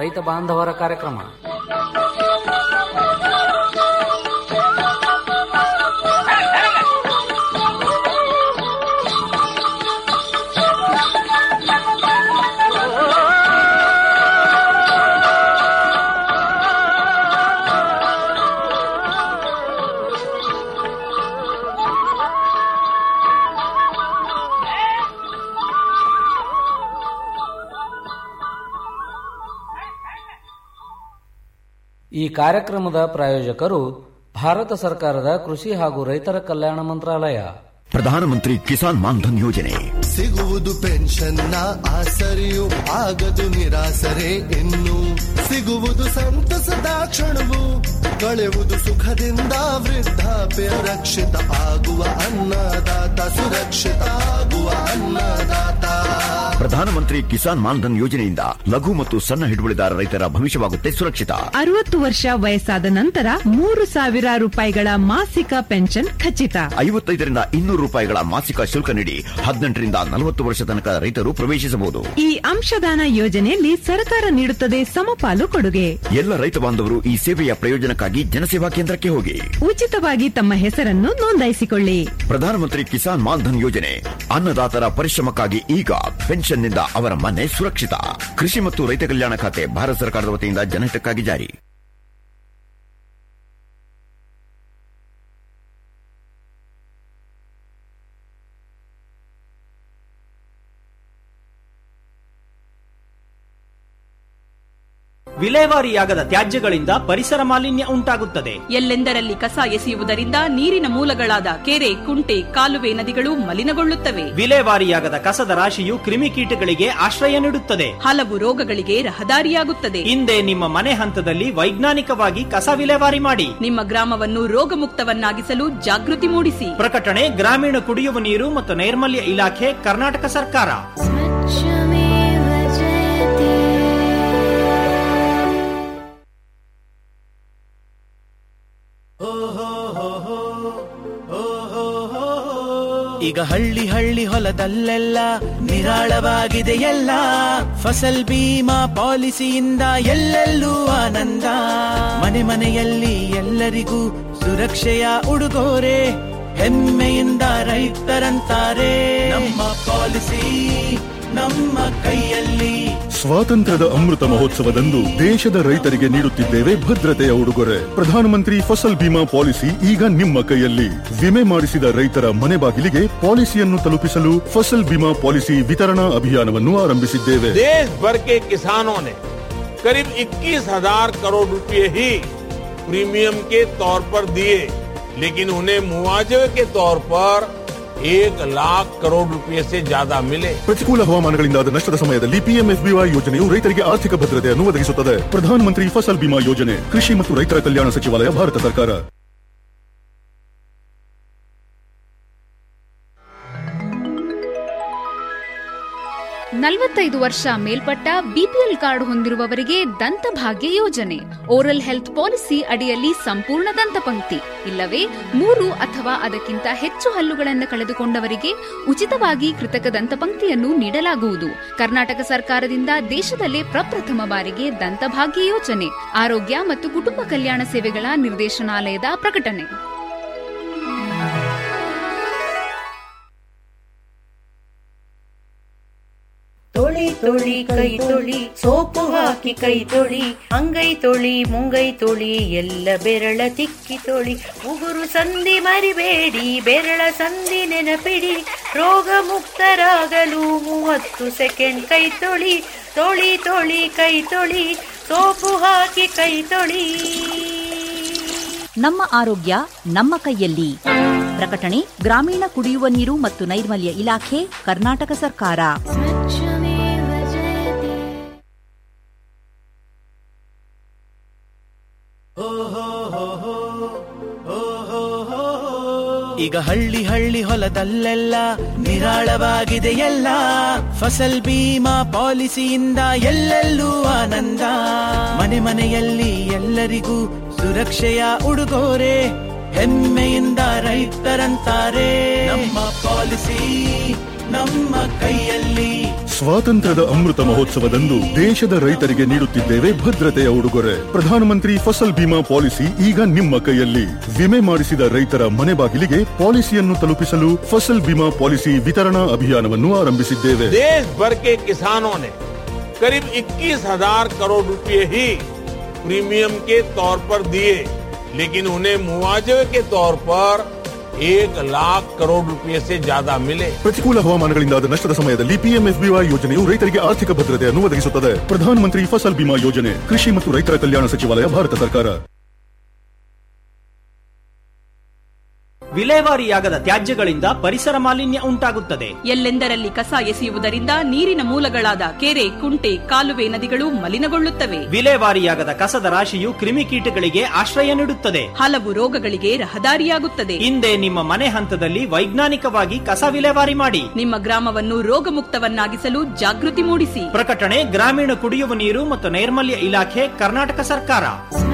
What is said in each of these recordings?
ರೈತ ಬಾಂಧವರ ಕಾರ್ಯಕ್ರಮ ಈ ಕಾರ್ಯಕ್ರಮದ ಪ್ರಾಯೋಜಕರು ಭಾರತ ಸರ್ಕಾರದ ಕೃಷಿ ಹಾಗೂ ರೈತರ ಕಲ್ಯಾಣ ಮಂತ್ರಾಲಯ ಪ್ರಧಾನಮಂತ್ರಿ ಕಿಸಾನ್ ಮಾನ್ಧನ್ ಯೋಜನೆ ಸಿಗುವುದು ಪೆನ್ಷನ್ನ ಆಸರೆಯು ಆಗದು ನಿರಾಸರೆ ಇನ್ನು ಸಿಗುವುದು ಸಂತಸದ ಕ್ಷಣವು ಕಳೆಯುವುದು ಸುಖದಿಂದ ವೃದ್ಧಾಪ್ಯ ರಕ್ಷಿತ ಆಗುವ ಅನ್ನದಾತ ಸುರಕ್ಷಿತ ಆಗುವ ಅನ್ನದಾತ ಪ್ರಧಾನಮಂತ್ರಿ ಕಿಸಾನ್ ಮಾನ್ಧನ್ ಯೋಜನೆಯಿಂದ ಲಘು ಮತ್ತು ಸಣ್ಣ ಹಿಡುವಳಿದಾರ ರೈತರ ಭವಿಷ್ಯವಾಗುತ್ತೆ ಸುರಕ್ಷಿತ ಅರವತ್ತು ವರ್ಷ ವಯಸ್ಸಾದ ನಂತರ ಮೂರು ಸಾವಿರ ರೂಪಾಯಿಗಳ ಮಾಸಿಕ ಪೆನ್ಷನ್ ಖಚಿತ ಐವತ್ತೈದರಿಂದ ಇನ್ನೂರು ರೂಪಾಯಿಗಳ ಮಾಸಿಕ ಶುಲ್ಕ ನೀಡಿ ಹದಿನೆಂಟರಿಂದ ನಲವತ್ತು ವರ್ಷ ತನಕ ರೈತರು ಪ್ರವೇಶಿಸಬಹುದು ಈ ಅಂಶದಾನ ಯೋಜನೆಯಲ್ಲಿ ಸರ್ಕಾರ ನೀಡುತ್ತದೆ ಸಮಪಾಲು ಕೊಡುಗೆ ಎಲ್ಲ ರೈತ ಬಾಂಧವರು ಈ ಸೇವೆಯ ಪ್ರಯೋಜನಕ್ಕಾಗಿ ಜನಸೇವಾ ಕೇಂದ್ರಕ್ಕೆ ಹೋಗಿ ಉಚಿತವಾಗಿ ತಮ್ಮ ಹೆಸರನ್ನು ನೋಂದಾಯಿಸಿಕೊಳ್ಳಿ ಪ್ರಧಾನಮಂತ್ರಿ ಕಿಸಾನ್ ಮಾನ್ಧನ್ ಯೋಜನೆ ಅನ್ನದಾತರ ಪರಿಶ್ರಮಕ್ಕಾಗಿ ಈಗ ಪೆನ್ಷನ್ನಿಂದ ಅವರ ಮನೆ ಸುರಕ್ಷಿತ ಕೃಷಿ ಮತ್ತು ರೈತ ಕಲ್ಯಾಣ ಖಾತೆ ಭಾರತ ಸರ್ಕಾರದ ವತಿಯಿಂದ ಜನಹಿತಕ್ಕಾಗಿ ಜಾರಿ ವಿಲೇವಾರಿಯಾಗದ ತ್ಯಾಜ್ಯಗಳಿಂದ ಪರಿಸರ ಮಾಲಿನ್ಯ ಉಂಟಾಗುತ್ತದೆ ಎಲ್ಲೆಂದರಲ್ಲಿ ಕಸ ಎಸೆಯುವುದರಿಂದ ನೀರಿನ ಮೂಲಗಳಾದ ಕೆರೆ ಕುಂಟೆ ಕಾಲುವೆ ನದಿಗಳು ಮಲಿನಗೊಳ್ಳುತ್ತವೆ ವಿಲೇವಾರಿಯಾಗದ ಕಸದ ರಾಶಿಯು ಕ್ರಿಮಿಕೀಟಗಳಿಗೆ ಆಶ್ರಯ ನೀಡುತ್ತದೆ ಹಲವು ರೋಗಗಳಿಗೆ ರಹದಾರಿಯಾಗುತ್ತದೆ ಹಿಂದೆ ನಿಮ್ಮ ಮನೆ ಹಂತದಲ್ಲಿ ವೈಜ್ಞಾನಿಕವಾಗಿ ಕಸ ವಿಲೇವಾರಿ ಮಾಡಿ ನಿಮ್ಮ ಗ್ರಾಮವನ್ನು ರೋಗಮುಕ್ತವನ್ನಾಗಿಸಲು ಜಾಗೃತಿ ಮೂಡಿಸಿ ಪ್ರಕಟಣೆ ಗ್ರಾಮೀಣ ಕುಡಿಯುವ ನೀರು ಮತ್ತು ನೈರ್ಮಲ್ಯ ಇಲಾಖೆ ಕರ್ನಾಟಕ ಸರ್ಕಾರ ಈಗ ಹಳ್ಳಿ ಹಳ್ಳಿ ಹೊಲದಲ್ಲೆಲ್ಲ ನಿರಾಳವಾಗಿದೆ ಎಲ್ಲ ಫಸಲ್ ಬೀಮಾ ಪಾಲಿಸಿಯಿಂದ ಎಲ್ಲೆಲ್ಲೂ ಆನಂದ ಮನೆ ಮನೆಯಲ್ಲಿ ಎಲ್ಲರಿಗೂ ಸುರಕ್ಷೆಯ ಉಡುಗೊರೆ ಹೆಮ್ಮೆಯಿಂದ ರೈತರಂತಾರೆ ನಮ್ಮ ಪಾಲಿಸಿ ನಮ್ಮ ಕೈಯಲ್ಲಿ ಸ್ವಾತಂತ್ರ್ಯದ ಅಮೃತ ಮಹೋತ್ಸವದಂದು ದೇಶದ ರೈತರಿಗೆ ನೀಡುತ್ತಿದ್ದೇವೆ ಭದ್ರತೆಯ ಉಡುಗೊರೆ ಪ್ರಧಾನಮಂತ್ರಿ ಫಸಲ್ ಬಿಮಾ ಪಾಲಿಸಿ ಈಗ ನಿಮ್ಮ ಕೈಯಲ್ಲಿ ವಿಮೆ ಮಾಡಿಸಿದ ರೈತರ ಮನೆ ಬಾಗಿಲಿಗೆ ಪಾಲಿಸಿಯನ್ನು ತಲುಪಿಸಲು ಫಸಲ್ ಬಿಮಾ ಪಾಲಿಸಿ ವಿತರಣಾ ಅಭಿಯಾನವನ್ನು ಆರಂಭಿಸಿದ್ದೇವೆ देश भर के किसानों ने करीब 21,000 करोड़ रुपए ही प्रीमियम के तौर पर दिए लेकिन उन्हें मुआवजे के तौर पर एक लाख करोड़ रुपए से ज्यादा मिले ಪ್ರತಿಕೂಲ ಹವಾಮಾನಗಳಿಂದಾದ ನಷ್ಟದ ಸಮಯದಲ್ಲಿ ಪಿಎಂಎಫ್ಬಿವೈ ಯೋಜನೆಯು ರೈತರಿಗೆ ಆರ್ಥಿಕ ಭದ್ರತೆಯನ್ನು ಒದಗಿಸುತ್ತದೆ ಪ್ರಧಾನಮಂತ್ರಿ ಫಸಲ್ ಬಿಮಾ ಯೋಜನೆ ಕೃಷಿ ಮತ್ತು ರೈತರ ಕಲ್ಯಾಣ ಸಚಿವಾಲಯ ಭಾರತ ಸರ್ಕಾರ ನಲವತ್ತೈದು ವರ್ಷ ಮೇಲ್ಪಟ್ಟ ಬಿಪಿಎಲ್ ಕಾರ್ಡ್ ಹೊಂದಿರುವವರಿಗೆ ದಂತಭಾಗ್ಯ ಯೋಜನೆ ಓರಲ್ ಹೆಲ್ತ್ ಪಾಲಿಸಿ ಅಡಿಯಲ್ಲಿ ಸಂಪೂರ್ಣ ದಂತಪಂಕ್ತಿ ಇಲ್ಲವೇ ಮೂರು ಅಥವಾ ಅದಕ್ಕಿಂತ ಹೆಚ್ಚು ಹಲ್ಲುಗಳನ್ನು ಕಳೆದುಕೊಂಡವರಿಗೆ ಉಚಿತವಾಗಿ ಕೃತಕ ದಂತಪಂಕ್ತಿಯನ್ನು ನೀಡಲಾಗುವುದು ಕರ್ನಾಟಕ ಸರ್ಕಾರದಿಂದ ದೇಶದಲ್ಲೇ ಪ್ರಪ್ರಥಮ ಬಾರಿಗೆ ದಂತಭಾಗ್ಯ ಯೋಜನೆ ಆರೋಗ್ಯ ಮತ್ತು ಕುಟುಂಬ ಕಲ್ಯಾಣ ಸೇವೆಗಳ ನಿರ್ದೇಶನಾಲಯದ ಪ್ರಕಟಣೆ ತೊಳಿ ತೊಳಿ ಕೈ ತೊಳಿ ಸೋಪು ಹಾಕಿ ಕೈ ತೊಳಿ ಅಂಗೈ ತೊಳಿ ಮುಂಗೈ ತೊಳಿ ಎಲ್ಲ ಬೆರಳ ತಿಕ್ಕಿ ತೊಳಿ ಉಗುರು ಸಂಧಿ ಮರಿಬೇಡಿ ಬೆರಳ ಸಂಧಿ ನೆನಪಿಡಿ ರೋಗ ಮುಕ್ತರಾಗಲು ಮೂವತ್ತು ಸೆಕೆಂಡ್ ಕೈ ತೊಳಿ ತೊಳಿ ತೊಳಿ ಕೈ ತೊಳಿ ಸೋಪು ಹಾಕಿ ಕೈ ತೊಳಿ ನಮ್ಮ ಆರೋಗ್ಯ ನಮ್ಮ ಕೈಯಲ್ಲಿ ಪ್ರಕಟಣೆ ಗ್ರಾಮೀಣ ಕುಡಿಯುವ ನೀರು ಮತ್ತು ನೈರ್ಮಲ್ಯ ಇಲಾಖೆ ಕರ್ನಾಟಕ ಸರ್ಕಾರ ಈಗ ಹಳ್ಳಿ ಹಳ್ಳಿ ಹೊಲದಲ್ಲೆಲ್ಲ ನಿರಾಳವಾಗಿದೆ ಎಲ್ಲ ಫಸಲ್ ಬೀಮಾ ಪಾಲಿಸಿಯಿಂದ ಎಲ್ಲೆಲ್ಲೂ ಆನಂದ ಮನೆ ಮನೆಯಲ್ಲಿ ಎಲ್ಲರಿಗೂ ಸುರಕ್ಷೆಯ ಉಡುಗೊರೆ ಹೆಮ್ಮೆಯಿಂದ ರೈತರಂತಾರೆ ನಮ್ಮ ಪಾಲಿಸಿ ನಮ್ಮ ಕೈಯಲ್ಲಿ ಸ್ವಾತಂತ್ರ್ಯದ ಅಮೃತ ಮಹೋತ್ಸವದಂದು ದೇಶದ ರೈತರಿಗೆ ನೀಡುತ್ತಿದ್ದೇವೆ ಭದ್ರತೆಯ ಉಡುಗೊರೆ ಪ್ರಧಾನಮಂತ್ರಿ ಫಸಲ್ ಬಿಮಾ ಪಾಲಿಸಿ ಈಗ ನಿಮ್ಮ ಕೈಯಲ್ಲಿ ವಿಮೆ ಮಾಡಿಸಿದ ರೈತರ ಮನೆ ಬಾಗಿಲಿಗೆ ಪಾಲಿಸಿಯನ್ನು ತಲುಪಿಸಲು ಫಸಲ್ ಬಿಮಾ ಪಾಲಿಸಿ ವಿತರಣಾ ಅಭಿಯಾನವನ್ನು ಆರಂಭಿಸಿದ್ದೇವೆ देश भर के किसानों ने करीब 21,000 करोड़ रुपए ही प्रीमियम के तौर पर दिए लेकिन उन्हें मुआवजे के तौर पर एक लाख करोड़ रुपए से ज्यादा मिले ಪ್ರತಿಕೂಲ ಹವಾಮಾನಗಳಿಂದಾದ ನಷ್ಟದ ಸಮಯದಲ್ಲಿ ಪಿಎಂಎಫ್ಬಿವೈ ಯೋಜನೆಯು ರೈತರಿಗೆ ಆರ್ಥಿಕ ಭದ್ರತೆಯನ್ನು ಒದಗಿಸುತ್ತದೆ ಪ್ರಧಾನಮಂತ್ರಿ ಫಸಲ್ ಬಿಮಾ ಯೋಜನೆ ಕೃಷಿ ಮತ್ತು ರೈತರ ಕಲ್ಯಾಣ ಸಚಿವಾಲಯ ಭಾರತ ಸರ್ಕಾರ ವಿಲೇವಾರಿಯಾಗದ ತ್ಯಾಜ್ಯಗಳಿಂದ ಪರಿಸರ ಮಾಲಿನ್ಯ ಉಂಟಾಗುತ್ತದೆ ಎಲ್ಲೆಂದರಲ್ಲಿ ಕಸ ಎಸೆಯುವುದರಿಂದ ನೀರಿನ ಮೂಲಗಳಾದ ಕೆರೆ ಕುಂಟೆ ಕಾಲುವೆ ನದಿಗಳು ಮಲಿನಗೊಳ್ಳುತ್ತವೆ ವಿಲೇವಾರಿಯಾಗದ ಕಸದ ರಾಶಿಯು ಕ್ರಿಮಿಕೀಟಗಳಿಗೆ ಆಶ್ರಯ ನೀಡುತ್ತದೆ ಹಲವು ರೋಗಗಳಿಗೆ ರಹದಾರಿಯಾಗುತ್ತದೆ ಹಿಂದೆ ನಿಮ್ಮ ಮನೆ ಹಂತದಲ್ಲಿ ವೈಜ್ಞಾನಿಕವಾಗಿ ಕಸ ವಿಲೇವಾರಿ ಮಾಡಿ ನಿಮ್ಮ ಗ್ರಾಮವನ್ನು ರೋಗಮುಕ್ತವನ್ನಾಗಿಸಲು ಜಾಗೃತಿ ಮೂಡಿಸಿ ಪ್ರಕಟಣೆ ಗ್ರಾಮೀಣ ಕುಡಿಯುವ ನೀರು ಮತ್ತು ನೈರ್ಮಲ್ಯ ಇಲಾಖೆ ಕರ್ನಾಟಕ ಸರ್ಕಾರ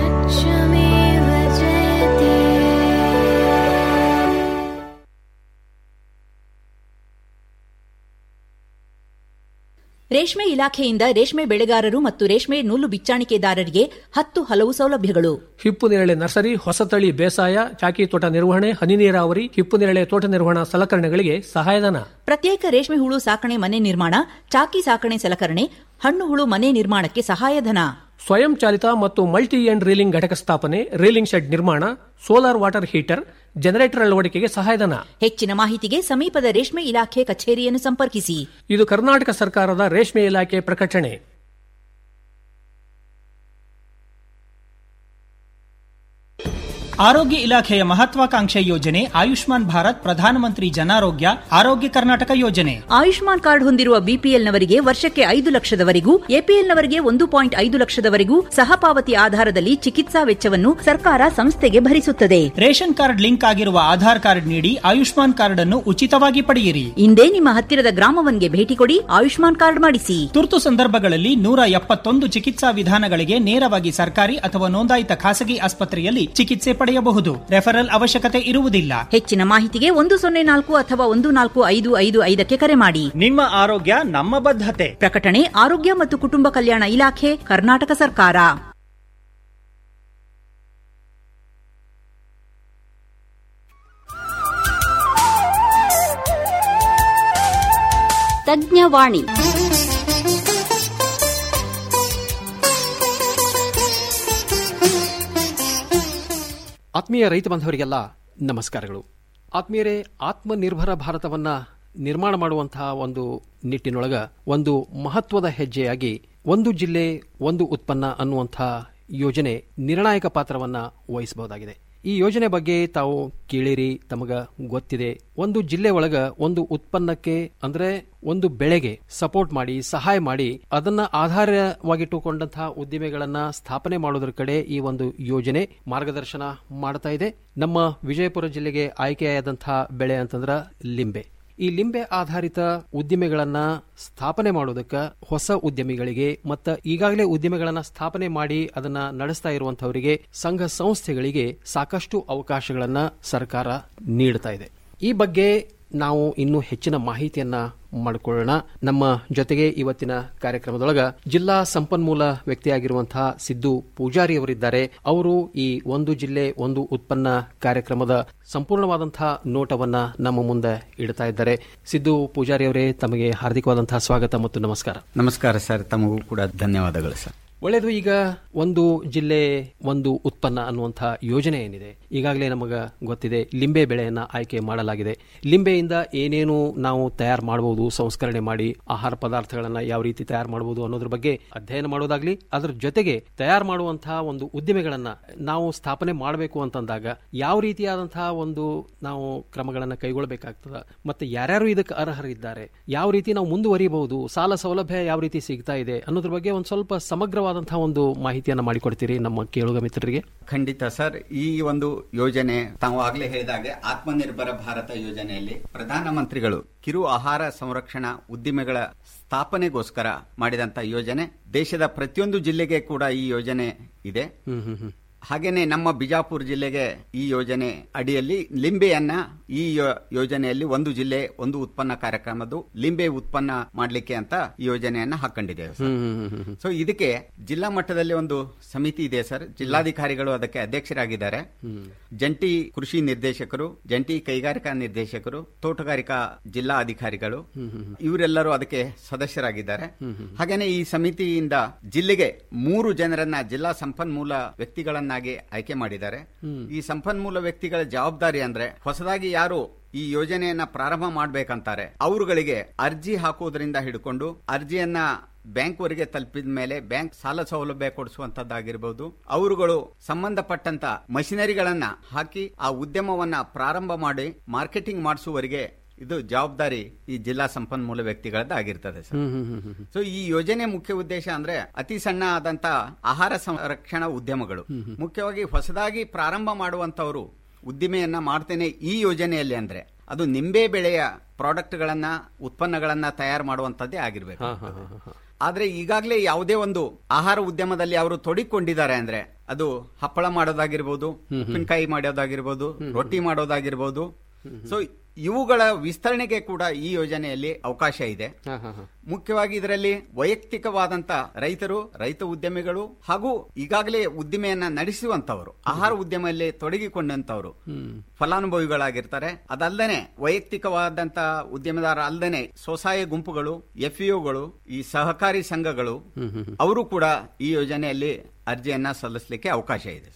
ರೇಷ್ಮೆ ಇಲಾಖೆಯಿಂದ ರೇಷ್ಮೆ ಬೆಳೆಗಾರರು ಮತ್ತು ರೇಷ್ಮೆ ನೂಲು ಬಿಚ್ಚಾಣಿಕೆದಾರರಿಗೆ ಹತ್ತು ಹಲವು ಸೌಲಭ್ಯಗಳು ಹಿಪ್ಪು ನೇರಳೆ ನರ್ಸರಿ ಹೊಸತಳಿ ಬೇಸಾಯ ಚಾಕಿ ತೋಟ ನಿರ್ವಹಣೆ ಹನಿ ನೀರಾವರಿ ಹಿಪ್ಪು ನೇರಳೆ ತೋಟ ನಿರ್ವಹಣಾ ಸಲಕರಣೆಗಳಿಗೆ ಸಹಾಯಧನ ಪ್ರತ್ಯೇಕ ರೇಷ್ಮೆ ಹುಳು ಸಾಕಣೆ ಮನೆ ನಿರ್ಮಾಣ ಚಾಕಿ ಸಾಕಣೆ ಸಲಕರಣೆ ಹಣ್ಣು ಹುಳು ಮನೆ ನಿರ್ಮಾಣಕ್ಕೆ ಸಹಾಯಧನ ಸ್ವಯಂ ಚಾಲಿತ ಮತ್ತು ಮಲ್ಟಿ ಎಂಡ್ ರೀಲಿಂಗ್ ಘಟಕ ಸ್ಥಾಪನೆ ರೀಲಿಂಗ್ ಶೆಡ್ ನಿರ್ಮಾಣ ಸೋಲಾರ್ ವಾಟರ್ ಹೀಟರ್ ಜನರೇಟರ್ ಅಳವಡಿಕೆಗೆ ಸಹಾಯಧನ ಹೆಚ್ಚಿನ ಮಾಹಿತಿಗೆ ಸಮೀಪದ ರೇಷ್ಮೆ ಇಲಾಖೆ ಕಚೇರಿಯನ್ನು ಸಂಪರ್ಕಿಸಿ ಇದು ಕರ್ನಾಟಕ ಸರ್ಕಾರದ ರೇಷ್ಮೆ ಇಲಾಖೆ ಪ್ರಕಟಣೆ ಆರೋಗ್ಯ ಇಲಾಖೆಯ ಮಹತ್ವಾಕಾಂಕ್ಷೆ ಯೋಜನೆ ಆಯುಷ್ಮಾನ್ ಭಾರತ್ ಪ್ರಧಾನಮಂತ್ರಿ ಜನಾರೋಗ್ಯ ಆರೋಗ್ಯ ಕರ್ನಾಟಕ ಯೋಜನೆ ಆಯುಷ್ಮಾನ್ ಕಾರ್ಡ್ ಹೊಂದಿರುವ ಬಿಪಿಎಲ್ನವರಿಗೆ ವರ್ಷಕ್ಕೆ ಐದು ಲಕ್ಷದವರೆಗೂ ಎಪಿಎಲ್ನವರಿಗೆ ಒಂದು ಪಾಯಿಂಟ್ ಐದು ಲಕ್ಷದವರೆಗೂ ಸಹಪಾವತಿ ಆಧಾರದಲ್ಲಿ ಚಿಕಿತ್ಸಾ ವೆಚ್ಚವನ್ನು ಸರ್ಕಾರ ಸಂಸ್ಥೆಗೆ ಭರಿಸುತ್ತದೆ ರೇಷನ್ ಕಾರ್ಡ್ ಲಿಂಕ್ ಆಗಿರುವ ಆಧಾರ್ ಕಾರ್ಡ್ ನೀಡಿ ಆಯುಷ್ಮಾನ್ ಕಾರ್ಡ್ ಅನ್ನು ಉಚಿತವಾಗಿ ಪಡೆಯಿರಿ ಇಂದೇ ನಿಮ್ಮ ಹತ್ತಿರದ ಗ್ರಾಮವನ್ಗೆ ಭೇಟಿ ಕೊಡಿ ಆಯುಷ್ಮಾನ್ ಕಾರ್ಡ್ ಮಾಡಿಸಿ ತುರ್ತು ಸಂದರ್ಭಗಳಲ್ಲಿ ನೂರ ಎಪ್ಪತ್ತೊಂದು ಚಿಕಿತ್ಸಾ ವಿಧಾನಗಳಿಗೆ ನೇರವಾಗಿ ಸರ್ಕಾರಿ ಅಥವಾ ನೋಂದಾಯಿತ ಖಾಸಗಿ ಆಸ್ಪತ್ರೆಯಲ್ಲಿ ಚಿಕಿತ್ಸೆ ಪಡೆಯಬಹುದು ರೆಫರಲ್ ಅವಶ್ಯಕತೆ ಇರುವುದಿಲ್ಲ ಹೆಚ್ಚಿನ ಮಾಹಿತಿಗೆ ಒಂದು ಸೊನ್ನೆ ನಾಲ್ಕು ಅಥವಾ ಒಂದು ನಾಲ್ಕು ಐದು ಐದು ಐದಕ್ಕೆ ಕರೆ ಮಾಡಿ ನಿಮ್ಮ ಆರೋಗ್ಯ ನಮ್ಮ ಬದ್ಧತೆ ಪ್ರಕಟಣೆ ಆರೋಗ್ಯ ಮತ್ತು ಕುಟುಂಬ ಕಲ್ಯಾಣ ಇಲಾಖೆ ಕರ್ನಾಟಕ ಸರ್ಕಾರ ತಜ್ಞವಾಣಿ ಆತ್ಮೀಯ ರೈತ ಬಾಂಧವರಿಗೆಲ್ಲ ನಮಸ್ಕಾರಗಳು ಆತ್ಮೀಯರೇ ಆತ್ಮನಿರ್ಭರ ಭಾರತವನ್ನ ನಿರ್ಮಾಣ ಮಾಡುವಂತಹ ಒಂದು ನಿಟ್ಟಿನೊಳಗ ಒಂದು ಮಹತ್ವದ ಹೆಜ್ಜೆಯಾಗಿ ಒಂದು ಜಿಲ್ಲೆ ಒಂದು ಉತ್ಪನ್ನ ಅನ್ನುವಂಥ ಯೋಜನೆ ನಿರ್ಣಾಯಕ ಪಾತ್ರವನ್ನ ವಹಿಸಬಹುದಾಗಿದೆ ಈ ಯೋಜನೆ ಬಗ್ಗೆ ತಾವು ಕೇಳಿರಿ ತಮಗ ಗೊತ್ತಿದೆ ಒಂದು ಜಿಲ್ಲೆ ಒಳಗ ಒಂದು ಉತ್ಪನ್ನಕ್ಕೆ ಅಂದ್ರೆ ಒಂದು ಬೆಳೆಗೆ ಸಪೋರ್ಟ್ ಮಾಡಿ ಸಹಾಯ ಮಾಡಿ ಅದನ್ನ ಆಧಾರವಾಗಿಟ್ಟುಕೊಂಡಂತಹ ಉದ್ದಿಮೆಗಳನ್ನ ಸ್ಥಾಪನೆ ಮಾಡೋದ್ರ ಕಡೆ ಈ ಒಂದು ಯೋಜನೆ ಮಾರ್ಗದರ್ಶನ ಮಾಡ್ತಾ ಇದೆ ನಮ್ಮ ವಿಜಯಪುರ ಜಿಲ್ಲೆಗೆ ಆಯ್ಕೆಯಾದಂತಹ ಬೆಳೆ ಅಂತಂದ್ರ ಲಿಂಬೆ ಈ ಲಿಂಬೆ ಆಧಾರಿತ ಉದ್ದಿಮೆಗಳನ್ನ ಸ್ಥಾಪನೆ ಮಾಡೋದಕ್ಕೆ ಹೊಸ ಉದ್ಯಮಿಗಳಿಗೆ ಮತ್ತು ಈಗಾಗಲೇ ಉದ್ಯಮಿಗಳನ್ನ ಸ್ಥಾಪನೆ ಮಾಡಿ ಅದನ್ನ ನಡೆಸ್ತಾ ಇರುವಂತವರಿಗೆ ಸಂಘ ಸಂಸ್ಥೆಗಳಿಗೆ ಸಾಕಷ್ಟು ಅವಕಾಶಗಳನ್ನ ಸರ್ಕಾರ ನೀಡ್ತಾ ಇದೆ ಈ ಬಗ್ಗೆ ನಾವು ಇನ್ನೂ ಹೆಚ್ಚಿನ ಮಾಹಿತಿಯನ್ನ ಮಾಡಿಕೊಳ್ಳೋಣ ನಮ್ಮ ಜೊತೆಗೆ ಇವತ್ತಿನ ಕಾರ್ಯಕ್ರಮದೊಳಗ ಜಿಲ್ಲಾ ಸಂಪನ್ಮೂಲ ವ್ಯಕ್ತಿಯಾಗಿರುವಂತಹ ಸಿದ್ದು ಪೂಜಾರಿ ಅವರಿದ್ದಾರೆ ಅವರು ಈ ಒಂದು ಜಿಲ್ಲೆ ಒಂದು ಉತ್ಪನ್ನ ಕಾರ್ಯಕ್ರಮದ ಸಂಪೂರ್ಣವಾದಂತಹ ನೋಟವನ್ನ ನಮ್ಮ ಮುಂದೆ ಇಡ್ತಾ ಇದ್ದಾರೆ ಸಿದ್ದು ಪೂಜಾರಿ ಅವರೇ ತಮಗೆ ಹಾರ್ದಿಕವಾದಂತಹ ಸ್ವಾಗತ ಮತ್ತು ನಮಸ್ಕಾರ ನಮಸ್ಕಾರ ಸರ್ ತಮಗೂ ಕೂಡ ಧನ್ಯವಾದಗಳು ಸರ್ ಒಳ್ಳೆಯದು ಈಗ ಒಂದು ಜಿಲ್ಲೆ ಒಂದು ಉತ್ಪನ್ನ ಅನ್ನುವಂಥ ಯೋಜನೆ ಏನಿದೆ ಈಗಾಗಲೇ ನಮಗ ಗೊತ್ತಿದೆ ಲಿಂಬೆ ಬೆಳೆಯನ್ನ ಆಯ್ಕೆ ಮಾಡಲಾಗಿದೆ ಲಿಂಬೆಯಿಂದ ಏನೇನು ನಾವು ತಯಾರು ಮಾಡಬಹುದು ಸಂಸ್ಕರಣೆ ಮಾಡಿ ಆಹಾರ ಪದಾರ್ಥಗಳನ್ನ ಯಾವ ರೀತಿ ತಯಾರು ಮಾಡಬಹುದು ಅನ್ನೋದ್ರ ಬಗ್ಗೆ ಅಧ್ಯಯನ ಮಾಡೋದಾಗ್ಲಿ ಅದ್ರ ಜೊತೆಗೆ ತಯಾರು ಮಾಡುವಂತಹ ಒಂದು ಉದ್ದಿಮೆಗಳನ್ನ ನಾವು ಸ್ಥಾಪನೆ ಮಾಡಬೇಕು ಅಂತಂದಾಗ ಯಾವ ರೀತಿಯಾದಂತಹ ಒಂದು ನಾವು ಕ್ರಮಗಳನ್ನ ಕೈಗೊಳ್ಳಬೇಕಾಗ್ತದ ಮತ್ತೆ ಯಾರ್ಯಾರು ಇದಕ್ಕೆ ಅರ್ಹರಿದ್ದಾರೆ ಯಾವ ರೀತಿ ನಾವು ಮುಂದುವರಿಬಹುದು ಸಾಲ ಸೌಲಭ್ಯ ಯಾವ ರೀತಿ ಸಿಗ್ತಾ ಇದೆ ಅನ್ನೋದ್ರ ಬಗ್ಗೆ ಒಂದು ಸ್ವಲ್ಪ ಸಮಗ್ರವಾದಂತಹ ಒಂದು ಮಾಹಿತಿಯನ್ನ ಮಾಡಿಕೊಡ್ತೀರಿ ನಮ್ಮ ಕೇಳುಗ ಮಿತ್ರರಿಗೆ ಖಂಡಿತ ಸರ್ ಈ ಒಂದು ಯೋಜನೆ ತಾವು ಆಗ್ಲೇ ಹೇಳಿದಾಗೆ ಆತ್ಮನಿರ್ಭರ ಭಾರತ ಯೋಜನೆಯಲ್ಲಿ ಪ್ರಧಾನಮಂತ್ರಿಗಳು ಕಿರು ಆಹಾರ ಸಂರಕ್ಷಣಾ ಉದ್ದಿಮೆಗಳ ಸ್ಥಾಪನೆಗೋಸ್ಕರ ಮಾಡಿದಂತ ಯೋಜನೆ ದೇಶದ ಪ್ರತಿಯೊಂದು ಜಿಲ್ಲೆಗೆ ಕೂಡ ಈ ಯೋಜನೆ ಇದೆ ಹಾಗೇನೆ ನಮ್ಮ ಬಿಜಾಪುರ ಜಿಲ್ಲೆಗೆ ಈ ಯೋಜನೆ ಅಡಿಯಲ್ಲಿ ಲಿಂಬೆಯನ್ನ ಈ ಯೋ- ಯೋಜನೆಯಲ್ಲಿ ಒಂದು ಜಿಲ್ಲೆ ಒಂದು ಉತ್ಪನ್ನ ಕಾರ್ಯಕ್ರಮದ್ದು ಲಿಂಬೆ ಉತ್ಪನ್ನ ಮಾಡ್ಲಿಕ್ಕೆ ಅಂತ ಈ ಯೋಜನೆಯನ್ನ ಹಾಕೊಂಡಿದ್ದೇವೆ ಸರ್. ಸೊ ಇದಕ್ಕೆ ಜಿಲ್ಲಾ ಮಟ್ಟದಲ್ಲಿ ಒಂದು ಸಮಿತಿ ಇದೆ ಸರ್ ಜಿಲ್ಲಾಧಿಕಾರಿಗಳು ಅದಕ್ಕೆ ಅಧ್ಯಕ್ಷರಾಗಿದ್ದಾರೆ ಜಂಟಿ ಕೃಷಿ ನಿರ್ದೇಶಕರು ಜಂಟಿ ಕೈಗಾರಿಕಾ ನಿರ್ದೇಶಕರು ತೋಟಗಾರಿಕಾ ಜಿಲ್ಲಾ ಅಧಿಕಾರಿಗಳು ಇವರೆಲ್ಲರೂ ಅದಕ್ಕೆ ಸದಸ್ಯರಾಗಿದ್ದಾರೆ ಹಾಗೇನೆ ಈ ಸಮಿತಿಯಿಂದ ಜಿಲ್ಲೆಗೆ ಮೂರು ಜನರನ್ನ ಜಿಲ್ಲಾ ಸಂಪನ್ಮೂಲ ವ್ಯಕ್ತಿಗಳನ್ನಾಗಿ ಆಯ್ಕೆ ಮಾಡಿದ್ದಾರೆ ಈ ಸಂಪನ್ಮೂಲ ವ್ಯಕ್ತಿಗಳ ಜವಾಬ್ದಾರಿ ಅಂದ್ರೆ ಹೊಸದಾಗಿ ಯಾರು ಈ ಯೋಜನೆಯನ್ನ ಪ್ರಾರಂಭ ಮಾಡ್ಬೇಕಂತಾರೆ ಅವರುಗಳಿಗೆ ಅರ್ಜಿ ಹಾಕುವುದರಿಂದ ಹಿಡ್ಕೊಂಡು ಅರ್ಜಿಯನ್ನ ಬ್ಯಾಂಕ್ ವರೆಗೆ ತಲುಪಿದ ಮೇಲೆ ಬ್ಯಾಂಕ್ ಸಾಲ ಸೌಲಭ್ಯ ಕೊಡಿಸುವಂತದ್ದಾಗಿರ್ಬೋದು ಅವರುಗಳು ಸಂಬಂಧಪಟ್ಟಂತ ಮಷಿನರಿಗಳನ್ನ ಹಾಕಿ ಆ ಉದ್ಯಮವನ್ನ ಪ್ರಾರಂಭ ಮಾಡಿ ಮಾರ್ಕೆಟಿಂಗ್ ಮಾಡಿಸುವವರೆಗೆ ಇದು ಜವಾಬ್ದಾರಿ ಈ ಜಿಲ್ಲಾ ಸಂಪನ್ಮೂಲ ವ್ಯಕ್ತಿಗಳದ್ದಾಗಿರ್ತದೆ ಸರ್ ಸೊ ಈ ಯೋಜನೆ ಮುಖ್ಯ ಉದ್ದೇಶ ಅಂದ್ರೆ ಅತಿ ಸಣ್ಣ ಆದಂತ ಆಹಾರ ಸಂರಕ್ಷಣಾ ಉದ್ಯಮಗಳು ಮುಖ್ಯವಾಗಿ ಹೊಸದಾಗಿ ಪ್ರಾರಂಭ ಮಾಡುವಂತವರು ಉದ್ದಿಮೆಯನ್ನ ಮಾಡ್ತೇನೆ ಈ ಯೋಜನೆಯಲ್ಲಿ ಅಂದ್ರೆ ಅದು ನಿಂಬೆ ಬೆಳೆಯ ಪ್ರಾಡಕ್ಟ್ಗಳನ್ನ ಉತ್ಪನ್ನಗಳನ್ನ ತಯಾರು ಮಾಡುವಂತದ್ದೇ ಆಗಿರ್ಬೇಕು ಆದ್ರೆ ಈಗಾಗಲೇ ಯಾವುದೇ ಒಂದು ಆಹಾರ ಉದ್ಯಮದಲ್ಲಿ ಅವರು ತೊಡಿಕೊಂಡಿದ್ದಾರೆ ಅಂದ್ರೆ ಅದು ಹಪ್ಪಳ ಮಾಡೋದಾಗಿರ್ಬೋದು ಉಪ್ಪಿನಕಾಯಿ ಮಾಡೋದಾಗಿರ್ಬೋದು ರೊಟ್ಟಿ ಮಾಡೋದಾಗಿರ್ಬೋದು ಸೊ ಇವುಗಳ ವಿಸ್ತರಣೆಗೆ ಕೂಡ ಈ ಯೋಜನೆಯಲ್ಲಿ ಅವಕಾಶ ಇದೆ ಮುಖ್ಯವಾಗಿ ಇದರಲ್ಲಿ ವೈಯಕ್ತಿಕವಾದಂತ ರೈತರು ರೈತ ಉದ್ಯಮಿಗಳು ಹಾಗೂ ಈಗಾಗಲೇ ಉದ್ದಿಮೆಯನ್ನ ನಡೆಸುವಂತವರು ಆಹಾರ ಉದ್ಯಮದಲ್ಲಿ ತೊಡಗಿಕೊಂಡಂತವರು ಫಲಾನುಭವಿಗಳಾಗಿರ್ತಾರೆ ಅದಲ್ಲದೆ ವೈಯಕ್ತಿಕವಾದಂತ ಉದ್ಯಮದಾರ ಅಲ್ಲದೆ ಸ್ವಸಹಾಯ ಗುಂಪುಗಳು ಎಫ್ಇಒಗಳು ಈ ಸಹಕಾರಿ ಸಂಘಗಳು ಅವರು ಕೂಡ ಈ ಯೋಜನೆಯಲ್ಲಿ ಅರ್ಜಿಯನ್ನ ಸಲ್ಲಿಸಲಿಕ್ಕೆ ಅವಕಾಶ ಇದೆ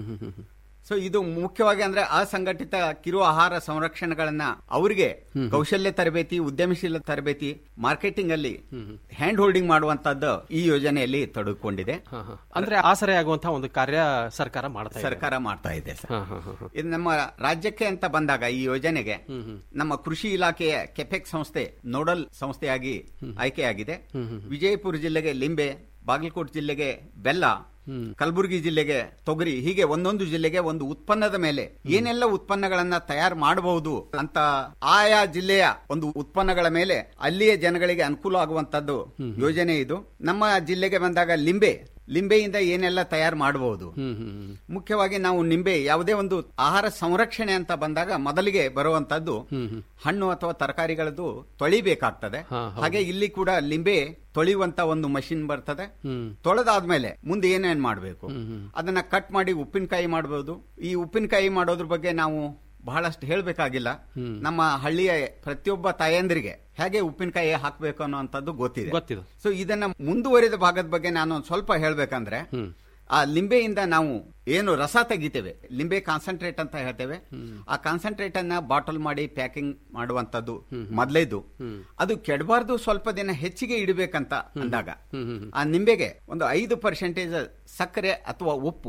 ಸೊ ಇದು ಮುಖ್ಯವಾಗಿ ಅಂದ್ರೆ ಅಸಂಘಟಿತ ಕಿರು ಆಹಾರ ಸಂರಕ್ಷಣೆಗಳನ್ನ ಅವರಿಗೆ ಕೌಶಲ್ಯ ತರಬೇತಿ ಉದ್ಯಮಶೀಲ ತರಬೇತಿ ಮಾರ್ಕೆಟಿಂಗ್ ಅಲ್ಲಿ ಹ್ಯಾಂಡ್ ಹೋಲ್ಡಿಂಗ್ ಮಾಡುವಂತದ್ದು ಈ ಯೋಜನೆಯಲ್ಲಿ ತೊಡಗಿಕೊಂಡಿದೆ ಅಂದ್ರೆ ಆಸರೆ ಆಗುವಂತಹ ಒಂದು ಕಾರ್ಯ ಸರ್ಕಾರ ಮಾಡ್ತಾ ಇದೆ ಸರ್ಕಾರ ಮಾಡ್ತಾ ಇದೆ ಸರ್ ಇದು ನಮ್ಮ ರಾಜ್ಯಕ್ಕೆ ಅಂತ ಬಂದಾಗ ಈ ಯೋಜನೆಗೆ ನಮ್ಮ ಕೃಷಿ ಇಲಾಖೆಯ ಕೆಪೆಕ್ ಸಂಸ್ಥೆ ನೋಡಲ್ ಸಂಸ್ಥೆಯಾಗಿ ಆಯ್ಕೆಯಾಗಿದೆ ವಿಜಯಪುರ ಜಿಲ್ಲೆಗೆ ಲಿಂಬೆ ಬಾಗಲಕೋಟೆ ಜಿಲ್ಲೆಗೆ ಬೆಲ್ಲ ಕಲಬುರಗಿ ಜಿಲ್ಲೆಗೆ ತೊಗರಿ ಹೀಗೆ ಒಂದೊಂದು ಜಿಲ್ಲೆಗೆ ಒಂದು ಉತ್ಪನ್ನದ ಮೇಲೆ ಏನೆಲ್ಲ ಉತ್ಪನ್ನಗಳನ್ನ ತಯಾರು ಮಾಡಬಹುದು ಅಂತ ಆಯಾ ಜಿಲ್ಲೆಯ ಒಂದು ಉತ್ಪನ್ನಗಳ ಮೇಲೆ ಅಲ್ಲಿಯ ಜನಗಳಿಗೆ ಅನುಕೂಲ ಆಗುವಂತದ್ದು ಯೋಜನೆ ಇದು ನಮ್ಮ ಜಿಲ್ಲೆಗೆ ಬಂದಾಗ ಲಿಂಬೆ ಲಿಂಬೆಯಿಂದ ಏನೆಲ್ಲ ತಯಾರು ಮಾಡಬಹುದು ಮುಖ್ಯವಾಗಿ ನಾವು ನಿಂಬೆ ಯಾವುದೇ ಒಂದು ಆಹಾರ ಸಂರಕ್ಷಣೆ ಅಂತ ಬಂದಾಗ ಮೊದಲಿಗೆ ಬರುವಂತದ್ದು ಹಣ್ಣು ಅಥವಾ ತರಕಾರಿಗಳದ್ದು ತೊಳಿಬೇಕಾಗ್ತದೆ ಹಾಗೆ ಇಲ್ಲಿ ಕೂಡ ಲಿಂಬೆ ತೊಳೆಯುವಂತ ಒಂದು ಮಷಿನ್ ಬರ್ತದೆ ತೊಳೆದಾದ್ಮೇಲೆ ಮುಂದೆ ಏನೇನ್ ಮಾಡಬೇಕು ಅದನ್ನ ಕಟ್ ಮಾಡಿ ಉಪ್ಪಿನಕಾಯಿ ಮಾಡಬಹುದು ಈ ಉಪ್ಪಿನಕಾಯಿ ಮಾಡೋದ್ರ ಬಗ್ಗೆ ನಾವು ಬಹಳಷ್ಟು ಹೇಳಬೇಕಾಗಿಲ್ಲ ನಮ್ಮ ಹಳ್ಳಿಯ ಪ್ರತಿಯೊಬ್ಬ ತಾಯಂದ್ರಿಗೆ ಹೇಗೆ ಉಪ್ಪಿನಕಾಯಿ ಹಾಕಬೇಕು ಅನ್ನೋಂಥದ್ದು ಗೊತ್ತಿದೆ ಗೊತ್ತಿದೆ. ಸೊ ಇದನ್ನ ಮುಂದುವರಿದ ಭಾಗದ ಬಗ್ಗೆ ನಾನು ಒಂದ್ ಸ್ವಲ್ಪ ಹೇಳ್ಬೇಕಂದ್ರೆ ಆ ಲಿಂಬೆಯಿಂದ ನಾವು ಏನು ರಸ ತೆಗಿತೇವೆ ಲಿಂಬೆ ಕಾನ್ಸಂಟ್ರೇಟ್ ಅಂತ ಹೇಳ್ತೇವೆ ಆ ಕಾನ್ಸಂಟ್ರೇಟ್ ಅನ್ನ ಬಾಟಲ್ ಮಾಡಿ ಪ್ಯಾಕಿಂಗ್ ಮಾಡುವಂತದ್ದು ಮೊದಲೇದು ಅದು ಕೆಡಬಾರ್ದು ಸ್ವಲ್ಪ ದಿನ ಹೆಚ್ಚಿಗೆ ಇಡಬೇಕಂತ ಅಂದಾಗ ಆ ನಿಂಬೆಗೆ ಒಂದು ಐದು ಪರ್ಸೆಂಟೇಜ್ ಸಕ್ಕರೆ ಅಥವಾ ಉಪ್ಪು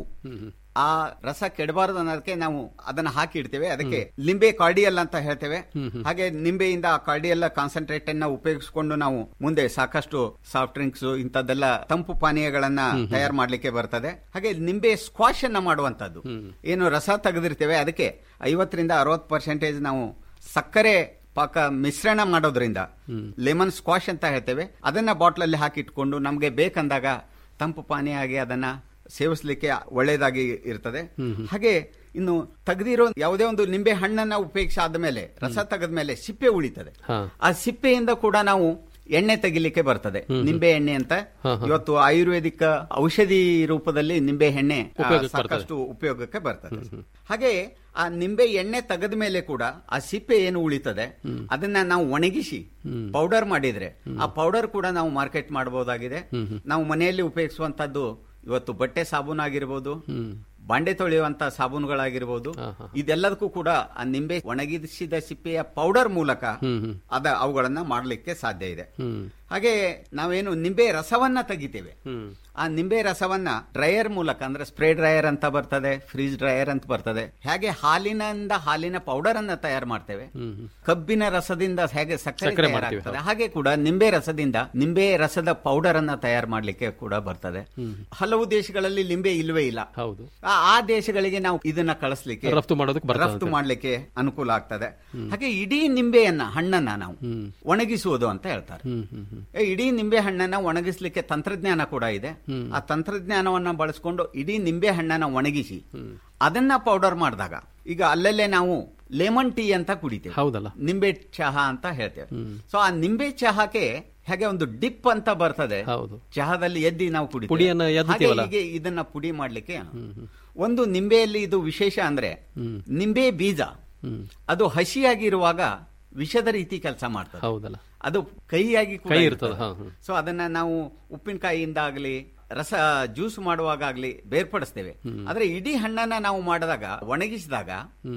ಆ ರಸ ಕೆಡಬಾರದು ಅನ್ನೋದಕ್ಕೆ ನಾವು ಅದನ್ನ ಹಾಕಿ ಇಡ್ತೇವೆ ಅದಕ್ಕೆ ಲಿಂಬೆ ಕಾರ್ಡಿಯಲ್ ಅಂತ ಹೇಳ್ತೇವೆ ಹಾಗೆ ನಿಂಬೆಯಿಂದ ಆ ಕಾರ್ಡಿಯಲ್ ಕಾನ್ಸಂಟ್ರೇಟ್ ಅನ್ನ ಉಪಯೋಗಿಸಿಕೊಂಡು ನಾವು ಮುಂದೆ ಸಾಕಷ್ಟು ಸಾಫ್ಟ್ ಡ್ರಿಂಕ್ಸ್ ಇಂಥದ್ದೆಲ್ಲ ತಂಪು ಪಾನೀಯಗಳನ್ನ ತಯಾರು ಮಾಡ್ಲಿಕ್ಕೆ ಬರ್ತದೆ ಹಾಗೆ ನಿಂಬೆ ಸ್ಕ್ವಾಶ್ ಅನ್ನ ಮಾಡುವಂತದ್ದು ಏನು ರಸ ತೆಗೆದಿರ್ತೇವೆ ಅದಕ್ಕೆ ಐವತ್ತರಿಂದ ಅರವತ್ತು ಪರ್ಸೆಂಟೇಜ್ ನಾವು ಸಕ್ಕರೆ ಪಾಕ ಮಿಶ್ರಣ ಮಾಡೋದ್ರಿಂದ ಲೆಮನ್ ಸ್ಕ್ವಾಶ್ ಅಂತ ಹೇಳ್ತೇವೆ ಅದನ್ನ ಬಾಟ್ಲಲ್ಲಿ ಹಾಕಿ ಇಟ್ಕೊಂಡು ನಮ್ಗೆ ಬೇಕಂದಾಗ ತಂಪು ಪಾನೀಯ ಆಗಿ ಅದನ್ನ ಸೇವಿಸಲಿಕ್ಕೆ ಒಳ್ಳೆಯದಾಗಿ ಇರ್ತದೆ ಹಾಗೆ ಇನ್ನು ತೆಗೆದಿರೋ ಯಾವುದೇ ಒಂದು ನಿಂಬೆ ಹಣ್ಣನ್ನ ಉಪಯೋಗಿಸಿ ಆದ್ಮೇಲೆ ರಸ ತೆಗೆದ ಮೇಲೆ ಸಿಪ್ಪೆ ಉಳಿತದೆ ಆ ಸಿಪ್ಪೆಯಿಂದ ಕೂಡ ನಾವು ಎಣ್ಣೆ ತೆಗಿಲಿಕ್ಕೆ ಬರ್ತದೆ ನಿಂಬೆ ಎಣ್ಣೆ ಅಂತ ಇವತ್ತು ಆಯುರ್ವೇದಿಕ್ ಔಷಧಿ ರೂಪದಲ್ಲಿ ನಿಂಬೆ ಎಣ್ಣೆ ಆ, ಉಪಯೋಗಕ್ಕೆ ಬರ್ತದೆ. ಸಾಕಷ್ಟು ಉಪಯೋಗಕ್ಕೆ ಬರ್ತದೆ ಹಾಗೆ ಆ ನಿಂಬೆ ಎಣ್ಣೆ ತೆಗೆದ ಮೇಲೆ ಕೂಡ ಆ ಸಿಪ್ಪೆ ಏನು ಉಳಿತದೆ ಅದನ್ನ ನಾವು ಒಣಗಿಸಿ ಪೌಡರ್ ಮಾಡಿದ್ರೆ ಆ ಪೌಡರ್ ಕೂಡ ನಾವು ಮಾರ್ಕೆಟ್ ಮಾಡಬಹುದಾಗಿದೆ ನಾವು ಮನೆಯಲ್ಲಿ ಉಪಯೋಗಿಸುವಂತದ್ದು ಇವತ್ತು ಬಟ್ಟೆ ಸಾಬೂನ್ ಆಗಿರ್ಬೋದು ಬಾಂಡೆ ತೊಳೆಯುವಂತ ಸಾಬೂನುಗಳಾಗಿರ್ಬೋದು ಇದೆಲ್ಲದಕ್ಕೂ ಕೂಡ ಆ ನಿಂಬೆ ಒಣಗಿಸಿದ ಸಿಪ್ಪೆಯ ಪೌಡರ್ ಮೂಲಕ ಅದ ಅವುಗಳನ್ನ ಮಾಡಲಿಕ್ಕೆ ಸಾಧ್ಯ ಇದೆ ಹಾಗೆ ನಾವೇನು ನಿಂಬೆ ರಸವನ್ನ ತೆಗಿತೇವೆ ಆ ನಿಂಬೆ ರಸವನ್ನ ಡ್ರೈಯರ್ ಮೂಲಕ ಅಂದ್ರೆ ಸ್ಪ್ರೇ ಡ್ರೈಯರ್ ಅಂತ ಬರ್ತದೆ ಫ್ರೀಜ್ ಡ್ರೈಯರ್ ಅಂತ ಬರ್ತದೆ ಹಾಗೆ ಹಾಲಿನಿಂದ ಹಾಲಿನ ಪೌಡರ್ ಅನ್ನ ತಯಾರು ಮಾಡ್ತೇವೆ ಕಬ್ಬಿನ ರಸದಿಂದ ಹೇಗೆ ಸಕ್ಕರೆ ಸಕ್ಕರೆ ತಯಾರಾಗ್ತದೆ ಮಾಡ್ತೀವಿ, ಹಾಗೆ ಕೂಡ ನಿಂಬೆ ರಸದಿಂದ ನಿಂಬೆ ರಸದ ಪೌಡರ್ ಅನ್ನ ತಯಾರು ಮಾಡ್ಲಿಕ್ಕೆ ಕೂಡ ಬರ್ತದೆ ಹಲವು ದೇಶಗಳಲ್ಲಿ ಲಿಂಬೆ ಇಲ್ವೇ ಇಲ್ಲ ಹೌದು ಆ- ಆ ದೇಶಗಳಿಗೆ ನಾವು ಇದನ್ನ ಕಳಿಸ್ಲಿಕ್ಕೆ ರಫ್ತು ಮಾಡೋದಕ್ಕೆ ಬರ್ತದೆ ರಫ್ತು ಅಂತ. ಮಾಡ್ಲಿಕ್ಕೆ ಅನುಕೂಲ ಆಗ್ತದೆ ಹಾಗೆ ಇಡೀ ನಿಂಬೆಯನ್ನ ಹಣ್ಣನ್ನ ನಾವು ಒಣಗಿಸುವುದು ಅಂತ ಹೇಳ್ತಾರೆ ಏ, ಇಡೀ ನಿಂಬೆ ಹಣ್ಣನ್ನ ಒಣಗಿಸ್ಲಿಕ್ಕೆ ತಂತ್ರಜ್ಞಾನ ಕೂಡ ಇದೆ ಆ ತಂತ್ರಜ್ಞಾನವನ್ನ ಬಳಸ್ಕೊಂಡು ಇಡೀ ನಿಂಬೆ ಹಣ್ಣನ್ನ ಒಣಗಿಸಿ ಅದನ್ನ ಪೌಡರ್ ಮಾಡಿದಾಗ ಈಗ ಅಲ್ಲಲ್ಲೇ ನಾವು ಲೆಮನ್ ಟೀ ಅಂತ ಕುಡಿತೇವೆ ಹೌದಲ್ಲ ನಿಂಬೆ ಚಹಾ ಅಂತ ಹೇಳ್ತೇವೆ ಸೊ ಆ ನಿಂಬೆ ಚಹಾಕ್ಕೆ ಹಾಗೆ ಒಂದು ಡಿಪ್ ಅಂತ ಬರ್ತದೆ ಹೌದು ಚಹಾದಲ್ಲಿ ಎದ್ದಿ ನಾವು ಕುಡಿತೇವೆ. ಪುಡಿಯನ್ನ ಹಾಗೆ ಎದ್ದುತ್ತೀವಲ್ಲ? ಹೀಗೆ ಇದನ್ನ ಪುಡಿ ಮಾಡ್ಲಿಕ್ಕೆ ಒಂದು ನಿಂಬೆಯಲ್ಲಿ ಇದು ವಿಶೇಷ ಅಂದ್ರೆ ನಿಂಬೆ ಬೀಜ ಅದು ಹಸಿಯಾಗಿರುವಾಗ ವಿಷದ ರೀತಿ ಕೆಲಸ ಮಾಡ್ತದೆ ಹೌದಲ್ಲ ಅದು ಕೈಯಾಗಿ ಕೂಡ ಕೈ ಇರ್ತದೆ. ಇರ್ತದೆ, ಹಾ, ಹಾ. ಸೊ ಅದನ್ನ ನಾವು ಉಪ್ಪಿನಕಾಯಿಯಿಂದ ಆಗಲಿ ರಸ ಜ್ಯೂಸ್ ಮಾಡುವಾಗ ಆಗ್ಲಿ ಬೇರ್ಪಡಿಸ್ತೇವೆ ಆದ್ರೆ ಇಡೀ ಹಣ್ಣನ್ನ ನಾವು ಮಾಡಿದಾಗ ಒಣಗಿಸಿದಾಗ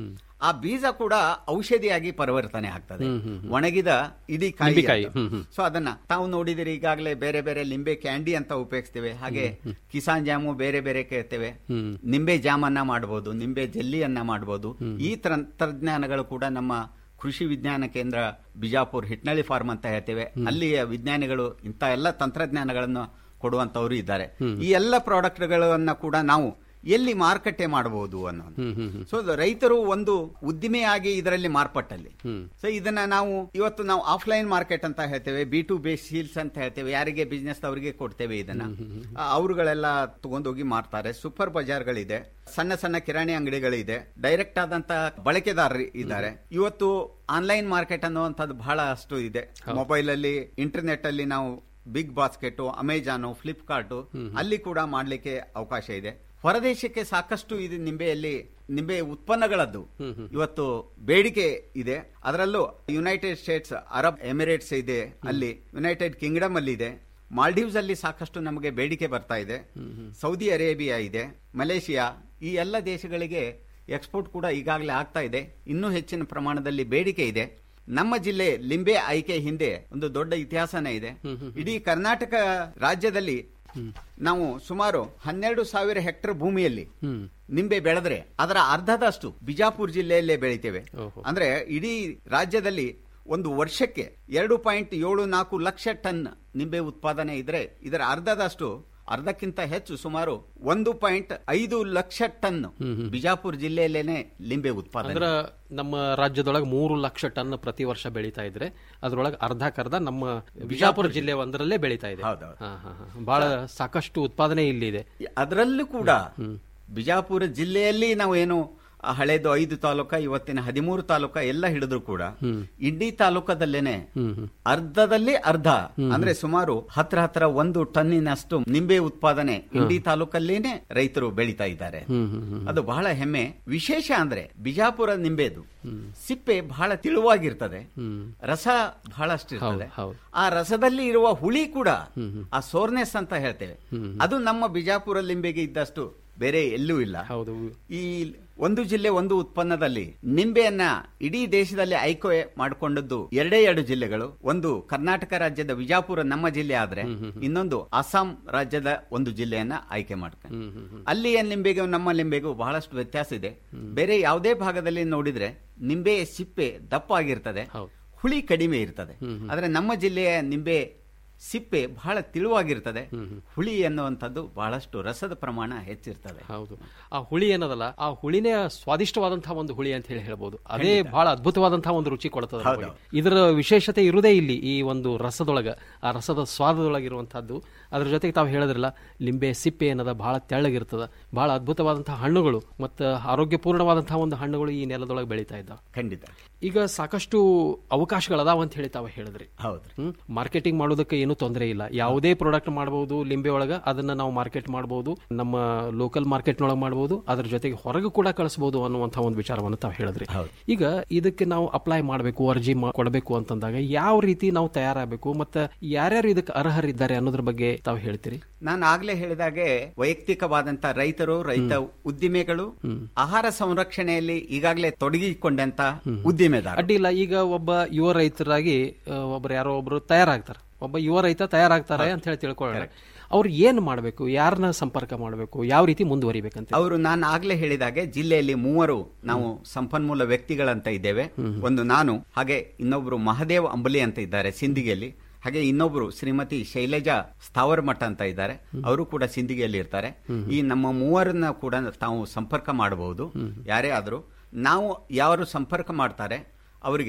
ಆ ಬೀಜ ಕೂಡ ಔಷಧಿಯಾಗಿ ಪರಿವರ್ತನೆ ಆಗ್ತದೆ ಒಣಗಿದ ಇಡೀ ಕಾಯಿ ನಿಂಬೆಕಾಯಿ, ಅಂತ. ಹ್ಮ್, ಹ್ಮ್. ಸೊ ಅದನ್ನ ತಾವು ನೋಡಿದಿರಿ ಈಗಾಗಲೇ ಬೇರೆ ಬೇರೆ ಲಿಂಬೆ ಕ್ಯಾಂಡಿ ಅಂತ ಉಪಯೋಗಿಸ್ತೇವೆ ಹಾಗೆ ಕಿಸಾನ್ ಜಾಮು ಬೇರೆ ಬೇರೆ ಕೇಳ್ತೇವೆ ಹ್ಮ್. ನಿಂಬೆ ಜಾಮನ್ನ ಮಾಡಬಹುದು ನಿಂಬೆ ಜೆಲ್ಲಿಯನ್ನ ಮಾಡಬಹುದು ಈ ತಂತ್ರಜ್ಞಾನಗಳು ಕೂಡ ನಮ್ಮ ಕೃಷಿ ವಿಜ್ಞಾನ ಕೇಂದ್ರ ಬಿಜಾಪುರ್ ಹಿಟ್ನಳ್ಳಿ ಫಾರ್ಮ್ ಅಂತ ಹೇಳ್ತೇವೆ ಅಲ್ಲಿಯ ವಿಜ್ಞಾನಿಗಳು ಇಂಥ ಎಲ್ಲ ತಂತ್ರಜ್ಞಾನಗಳನ್ನು ಕೊಡುವಂತವರು ಇದ್ದಾರೆ ಈ ಎಲ್ಲ ಪ್ರಾಡಕ್ಟ್ಗಳನ್ನ ಕೂಡ ನಾವು ಎಲ್ಲಿ ಮಾರುಕಟ್ಟೆ ಮಾಡಬಹುದು ಅನ್ನೋದು ಸೊ ಅದು ರೈತರು ಒಂದು ಉದ್ದಿಮೆಯಾಗಿ ಇದರಲ್ಲಿ ಮಾರ್ಪಟ್ಟಲ್ಲಿ ಸೊ ಇದನ್ನ ನಾವು ಇವತ್ತು ನಾವು ಆಫ್ಲೈನ್ ಮಾರ್ಕೆಟ್ ಅಂತ ಹೇಳ್ತೇವೆ ಬಿ ಟು ಬೇಸ್ ಸೀಲ್ಸ್ ಅಂತ ಹೇಳ್ತೇವೆ ಯಾರಿಗೆ ಬಿಸ್ನೆಸ್ ಅವರಿಗೆ ಕೊಡ್ತೇವೆ ಇದನ್ನ ಆ, ಅವರುಗಳೆಲ್ಲ ತಗೊಂಡೋಗಿ ಮಾರ್ತಾರೆ ಸೂಪರ್ ಬಜಾರ್ಗಳಿದೆ ಸಣ್ಣ ಸಣ್ಣ ಕಿರಾಣಿ ಅಂಗಡಿಗಳಿದೆ ಡೈರೆಕ್ಟ್ ಆದಂತ ಬಳಕೆದಾರರು ಇದ್ದಾರೆ ಇವತ್ತು ಆನ್ಲೈನ್ ಮಾರ್ಕೆಟ್ ಅನ್ನುವಂಥದ್ದು ಬಹಳಷ್ಟು ಇದೆ ಮೊಬೈಲ್ ಅಲ್ಲಿ ಇಂಟರ್ನೆಟ್ ಅಲ್ಲಿ ನಾವು ಬಿಗ್ ಬಾಸ್ಕೆಟ್ ಅಮೆಜಾನ್ ಫ್ಲಿಪ್ಕಾರ್ಟ್ ಅಲ್ಲಿ ಕೂಡ ಮಾಡ್ಲಿಕ್ಕೆ ಅವಕಾಶ ಇದೆ ಹೊರದೇಶಕ್ಕೆ ಸಾಕಷ್ಟು ಇದು ನಿಂಬೆಯಲ್ಲಿ ನಿಂಬೆ ಉತ್ಪನ್ನಗಳದ್ದು ಇವತ್ತು ಬೇಡಿಕೆ ಇದೆ ಅದರಲ್ಲೂ ಯುನೈಟೆಡ್ ಸ್ಟೇಟ್ಸ್ ಅರಬ್ ಎಮಿರೇಟ್ಸ್ ಇದೆ ಅಲ್ಲಿ ಯುನೈಟೆಡ್ ಕಿಂಗ್ಡಮ್ ಅಲ್ಲಿ ಇದೆ ಮಾಲ್ಡೀವ್ಸ್ ಅಲ್ಲಿ ಸಾಕಷ್ಟು ನಮಗೆ ಬೇಡಿಕೆ ಬರ್ತಾ ಇದೆ ಸೌದಿ ಅರೇಬಿಯಾ ಇದೆ ಮಲೇಷಿಯಾ ಈ ಎಲ್ಲ ದೇಶಗಳಿಗೆ ಎಕ್ಸ್ಪೋರ್ಟ್ ಕೂಡ ಈಗಾಗಲೇ ಆಗ್ತಾ ಇದೆ ಇನ್ನೂ ಹೆಚ್ಚಿನ ಪ್ರಮಾಣದಲ್ಲಿ ಬೇಡಿಕೆ ಇದೆ ನಮ್ಮ ಜಿಲ್ಲೆ ಲಿಂಬೆ ಆಯ್ಕೆ ಹಿಂದೆ ಒಂದು ದೊಡ್ಡ ಇತಿಹಾಸನೇ ಇದೆ ಇಡೀ ಕರ್ನಾಟಕ ರಾಜ್ಯದಲ್ಲಿ ನಾವು ಸುಮಾರು ಹನ್ನೆರಡು ಸಾವಿರ ಹೆಕ್ಟರ್ ಭೂಮಿಯಲ್ಲಿ ನಿಂಬೆ ಬೆಳೆದ್ರೆ ಅದರ ಅರ್ಧದಷ್ಟು ಬಿಜಾಪುರ ಜಿಲ್ಲೆಯಲ್ಲೇ ಬೆಳಿತೇವೆ ಅಂದ್ರೆ ಇಡೀ ರಾಜ್ಯದಲ್ಲಿ ಒಂದು ವರ್ಷಕ್ಕೆ ಎರಡು ಪಾಯಿಂಟ್ ಏಳು ನಾಲ್ಕು ಲಕ್ಷ ಟನ್ ನಿಂಬೆ ಉತ್ಪಾದನೆ ಇದ್ರೆ ಇದರ ಅರ್ಧದಷ್ಟು ಅರ್ಧಕ್ಕಿಂತ ಹೆಚ್ಚು ಸುಮಾರು ಒಂದು ಪಾಯಿಂಟ್ ಐದು ಲಕ್ಷ ಟನ್ ಬಿಜಾಪುರ ಜಿಲ್ಲೆಯಲ್ಲೇನೆ ಲಿಂಬೆ ಉತ್ಪಾದನೆ ಅಂದ್ರ ನಮ್ಮ ರಾಜ್ಯದೊಳಗೆ ಮೂರು ಲಕ್ಷ ಟನ್ ಪ್ರತಿ ವರ್ಷ ಬೆಳೀತಾ ಇದ್ರೆ ಅದ್ರೊಳಗೆ ಅರ್ಧಕ್ಕರ್ಧ ನಮ್ಮ ಬಿಜಾಪುರ ಜಿಲ್ಲೆ ಒಂದರಲ್ಲೇ ಬೆಳೀತಾ ಇದೆ ಹಾ, ಹಾ, ಹಾ. ಬಹಳ ಸಾಕಷ್ಟು ಉತ್ಪಾದನೆ ಇಲ್ಲಿದೆ ಅದರಲ್ಲೂ ಕೂಡ ಬಿಜಾಪುರ ಜಿಲ್ಲೆಯಲ್ಲಿ ನಾವು ಏನು ಆ ಹಳೇದು ಐದು ತಾಲೂಕ ಇವತ್ತಿನ ಹದಿಮೂರು ತಾಲೂಕ ಎಲ್ಲ ಹಿಡಿದ್ರು ಕೂಡ ಇಡೀ ತಾಲೂಕದಲ್ಲೇನೆ ಅರ್ಧದಲ್ಲಿ ಅರ್ಧ ಅಂದ್ರೆ ಸುಮಾರು ಹತ್ರ ಹತ್ರ ಒಂದು ಟನ್ನಿನಷ್ಟು ನಿಂಬೆ ಉತ್ಪಾದನೆ ಇಡೀ ತಾಲೂಕಲ್ಲೇನೆ ರೈತರು ಬೆಳೀತಾ ಇದ್ದಾರೆ ಅದು ಬಹಳ ಹೆಮ್ಮೆ ವಿಶೇಷ ಅಂದ್ರೆ ಬಿಜಾಪುರ ನಿಂಬೆದು ಸಿಪ್ಪೆ ಬಹಳ ತಿಳುವಾಗಿರ್ತದೆ ರಸ ಬಹಳಷ್ಟು ಇರ್ತದೆ ಆ ರಸದಲ್ಲಿ ಇರುವ ಹುಳಿ ಕೂಡ ಆ ಸೋರ್ನೆಸ್ ಅಂತ ಹೇಳ್ತೇವೆ ಅದು ನಮ್ಮ ಬಿಜಾಪುರ ಲಿಂಬೆಗೆ ಇದ್ದಷ್ಟು ಬೇರೆ ಎಲ್ಲೂ ಇಲ್ಲ ಹೌದು ಈ ಒಂದು ಜಿಲ್ಲೆ ಒಂದು ಉತ್ಪನ್ನದಲ್ಲಿ ನಿಂಬೆಯನ್ನ ಇಡೀ ದೇಶದಲ್ಲಿ ಆಯ್ಕೆ ಮಾಡಿಕೊಂಡದ್ದು ಎರಡೇ ಎರಡು ಜಿಲ್ಲೆಗಳು ಒಂದು ಕರ್ನಾಟಕ ರಾಜ್ಯದ ವಿಜಾಪುರ ನಮ್ಮ ಜಿಲ್ಲೆ ಆದ್ರೆ ಇನ್ನೊಂದು ಅಸ್ಸಾಂ ರಾಜ್ಯದ ಒಂದು ಜಿಲ್ಲೆಯನ್ನ ಆಯ್ಕೆ ಮಾಡ್ತಾರೆ ಅಲ್ಲಿಯ ನಿಂಬೆಗೂ ನಮ್ಮ ನಿಂಬೆಗೂ ಬಹಳಷ್ಟು ವ್ಯತ್ಯಾಸ ಇದೆ ಬೇರೆ ಯಾವುದೇ ಭಾಗದಲ್ಲಿ ನೋಡಿದ್ರೆ ನಿಂಬೆಯ ಸಿಪ್ಪೆ ದಪ್ಪ ಆಗಿರ್ತದೆ ಹುಳಿ ಕಡಿಮೆ ಇರ್ತದೆ ಆದ್ರೆ ನಮ್ಮ ಜಿಲ್ಲೆಯ ನಿಂಬೆ ಸಿಪ್ಪೆ ಬಹಳ ತಿಳುವಾಗಿರ್ತದೆ ಹುಳಿ ಎನ್ನುವಂಥದ್ದು ಬಹಳಷ್ಟು ರಸದ ಪ್ರಮಾಣ ಹೆಚ್ಚಿರ್ತದೆ ಹೌದು ಆ ಹುಳಿ ಏನದಲ್ಲ ಆ ಹುಳಿನೇ ಸ್ವಾದಿಷ್ಟವಾದಂತಹ ಒಂದು ಹುಳಿ ಅಂತ ಹೇಳಿ ಹೇಳ್ಬೋದು ಅದೇ ಬಹಳ ಅದ್ಭುತವಾದಂತಹ ಒಂದು ರುಚಿ ಕೊಡ್ತದೆ ನಮಗೆ. ಇದರ ವಿಶೇಷತೆ ಇರುವುದೇ ಇಲ್ಲಿ ಈ ಒಂದು ರಸದೊಳಗ ಆ ರಸದ ಸ್ವಾದದೊಳಗಿರುವಂತಹದ್ದು ಅದ್ರ ಜೊತೆಗೆ ತಾವು ಹೇಳಿದ್ರಲ್ಲ ಲಿಂಬೆ ಸಿಪ್ಪೆ ಏನದ ಬಹಳ ತೆಳ್ಳಗಿರ್ತದ ಬಹಳ ಅದ್ಭುತವಾದಂತಹ ಹಣ್ಣುಗಳು ಮತ್ತು ಆರೋಗ್ಯಪೂರ್ಣವಾದಂತಹ ಒಂದು ಹಣ್ಣುಗಳು ಈ ನೆಲದೊಳಗೆ ಬೆಳೀತಾ ಇದ್ದಾವೆ ಖಂಡಿತ ಈಗ ಸಾಕಷ್ಟು ಅವಕಾಶಗಳದಾವ ಅಂತ ಹೇಳಿ ತಾವು ಹೇಳಿದ್ರಿ ಹೌದ್ರಿ ಹ್ಮ್ ಮಾರ್ಕೆಟಿಂಗ್ ಮಾಡೋದಕ್ಕೆ ಏನು ತೊಂದರೆ ಇಲ್ಲ ಯಾವುದೇ ಪ್ರಾಡಕ್ಟ್ ಮಾಡಬಹುದು ಲಿಂಬೆ ಒಳಗ ಅದನ್ನ ನಾವು ಮಾರ್ಕೆಟ್ ಮಾಡಬಹುದು ನಮ್ಮ ಲೋಕಲ್ ಮಾರ್ಕೆಟ್ ನೊಳಗೆ ಮಾಡಬಹುದು ಅದ್ರ ಜೊತೆಗೆ ಹೊರಗೆ ಕೂಡ ಕಳಿಸಬಹುದು ಅನ್ನುವಂತಹ ಒಂದು ವಿಚಾರವನ್ನು ತಾವು ಹೇಳಿದ್ರಿ ಈಗ ಇದಕ್ಕೆ ನಾವು ಅಪ್ಲೈ ಮಾಡಬೇಕು ಅರ್ಜಿ ಮಾ- ಕೊಡಬೇಕು ಅಂತಂದಾಗ ಯಾವ ರೀತಿ ನಾವು ತಯಾರಾಗಬೇಕು ಮತ್ತೆ ಯಾರ್ಯಾರು ಇದಕ್ಕೆ ಅರ್ಹರಿದ್ದಾರೆ ಅನ್ನೋದ್ರ ಬಗ್ಗೆ ತಾವು ಹೇಳ್ತೀರಿ ನಾನು ಆಗ್ಲೇ ಹೇಳಿದಾಗೆ ವೈಯಕ್ತಿಕವಾದಂತ ರೈತರು ರೈತ ಉದ್ದಿಮೆಗಳು ಆಹಾರ ಸಂರಕ್ಷಣೆಯಲ್ಲಿ ಈಗಾಗಲೇ ತೊಡಗಿಕೊಂಡಂತ ಉದ್ದಿಮೆದಾರ ಅಡ್ಡಿ ಇಲ್ಲ ಈಗ ಒಬ್ಬ ಯುವ ರೈತರಾಗಿ ಆ, ಒಬ್ರು ಯಾರೋ ಒಬ್ರು ತಯಾರಾಗ್ತಾರೆ ಒಬ್ಬ ಯುವ ರೈತ ತಯಾರಾಗ್ತಾರೆ ಅಂತ ಹೇಳಿ ತಿಳ್ಕೊಳ್ಳೋಣ ಅವ್ರು ಏನ್ ಮಾಡಬೇಕು ಯಾರನ್ನ ಸಂಪರ್ಕ ಮಾಡಬೇಕು ಯಾವ ರೀತಿ ಮುಂದುವರಿಬೇಕಂತ ಅವರು ನಾನು ಆಗ್ಲೇ ಹೇಳಿದಾಗೆ ಜಿಲ್ಲೆಯಲ್ಲಿ ಮೂವರು ನಾವು ಸಂಪನ್ಮೂಲ ವ್ಯಕ್ತಿಗಳಂತ ಇದ್ದೇವೆ ಒಂದು ನಾನು ಹಾಗೆ ಇನ್ನೊಬ್ರು ಮಹದೇವ್ ಅಂಬಲಿ ಅಂತ ಇದ್ದಾರೆ ಸಿಂದಿಗೆಯಲ್ಲಿ ಹಾಗೆ ಇನ್ನೊಬ್ರು ಶ್ರೀಮತಿ ಶೈಲಜಾ ಸ್ಥಾವರ ಮಠ ಅಂತ ಇದ್ದಾರೆ ಅವರು ಕೂಡ ಸಿಂದಿಗೆಯಲ್ಲಿ ಇರ್ತಾರೆ ಈ ನಮ್ಮ ಮೂವರನ್ನ ಕೂಡ ತಾವು ಸಂಪರ್ಕ ಮಾಡಬಹುದು ಯಾರೇ ಆದರೂ ನಾವು ಯಾರು ಸಂಪರ್ಕ ಮಾಡ್ತಾರೆ ಅವರಿಗೆ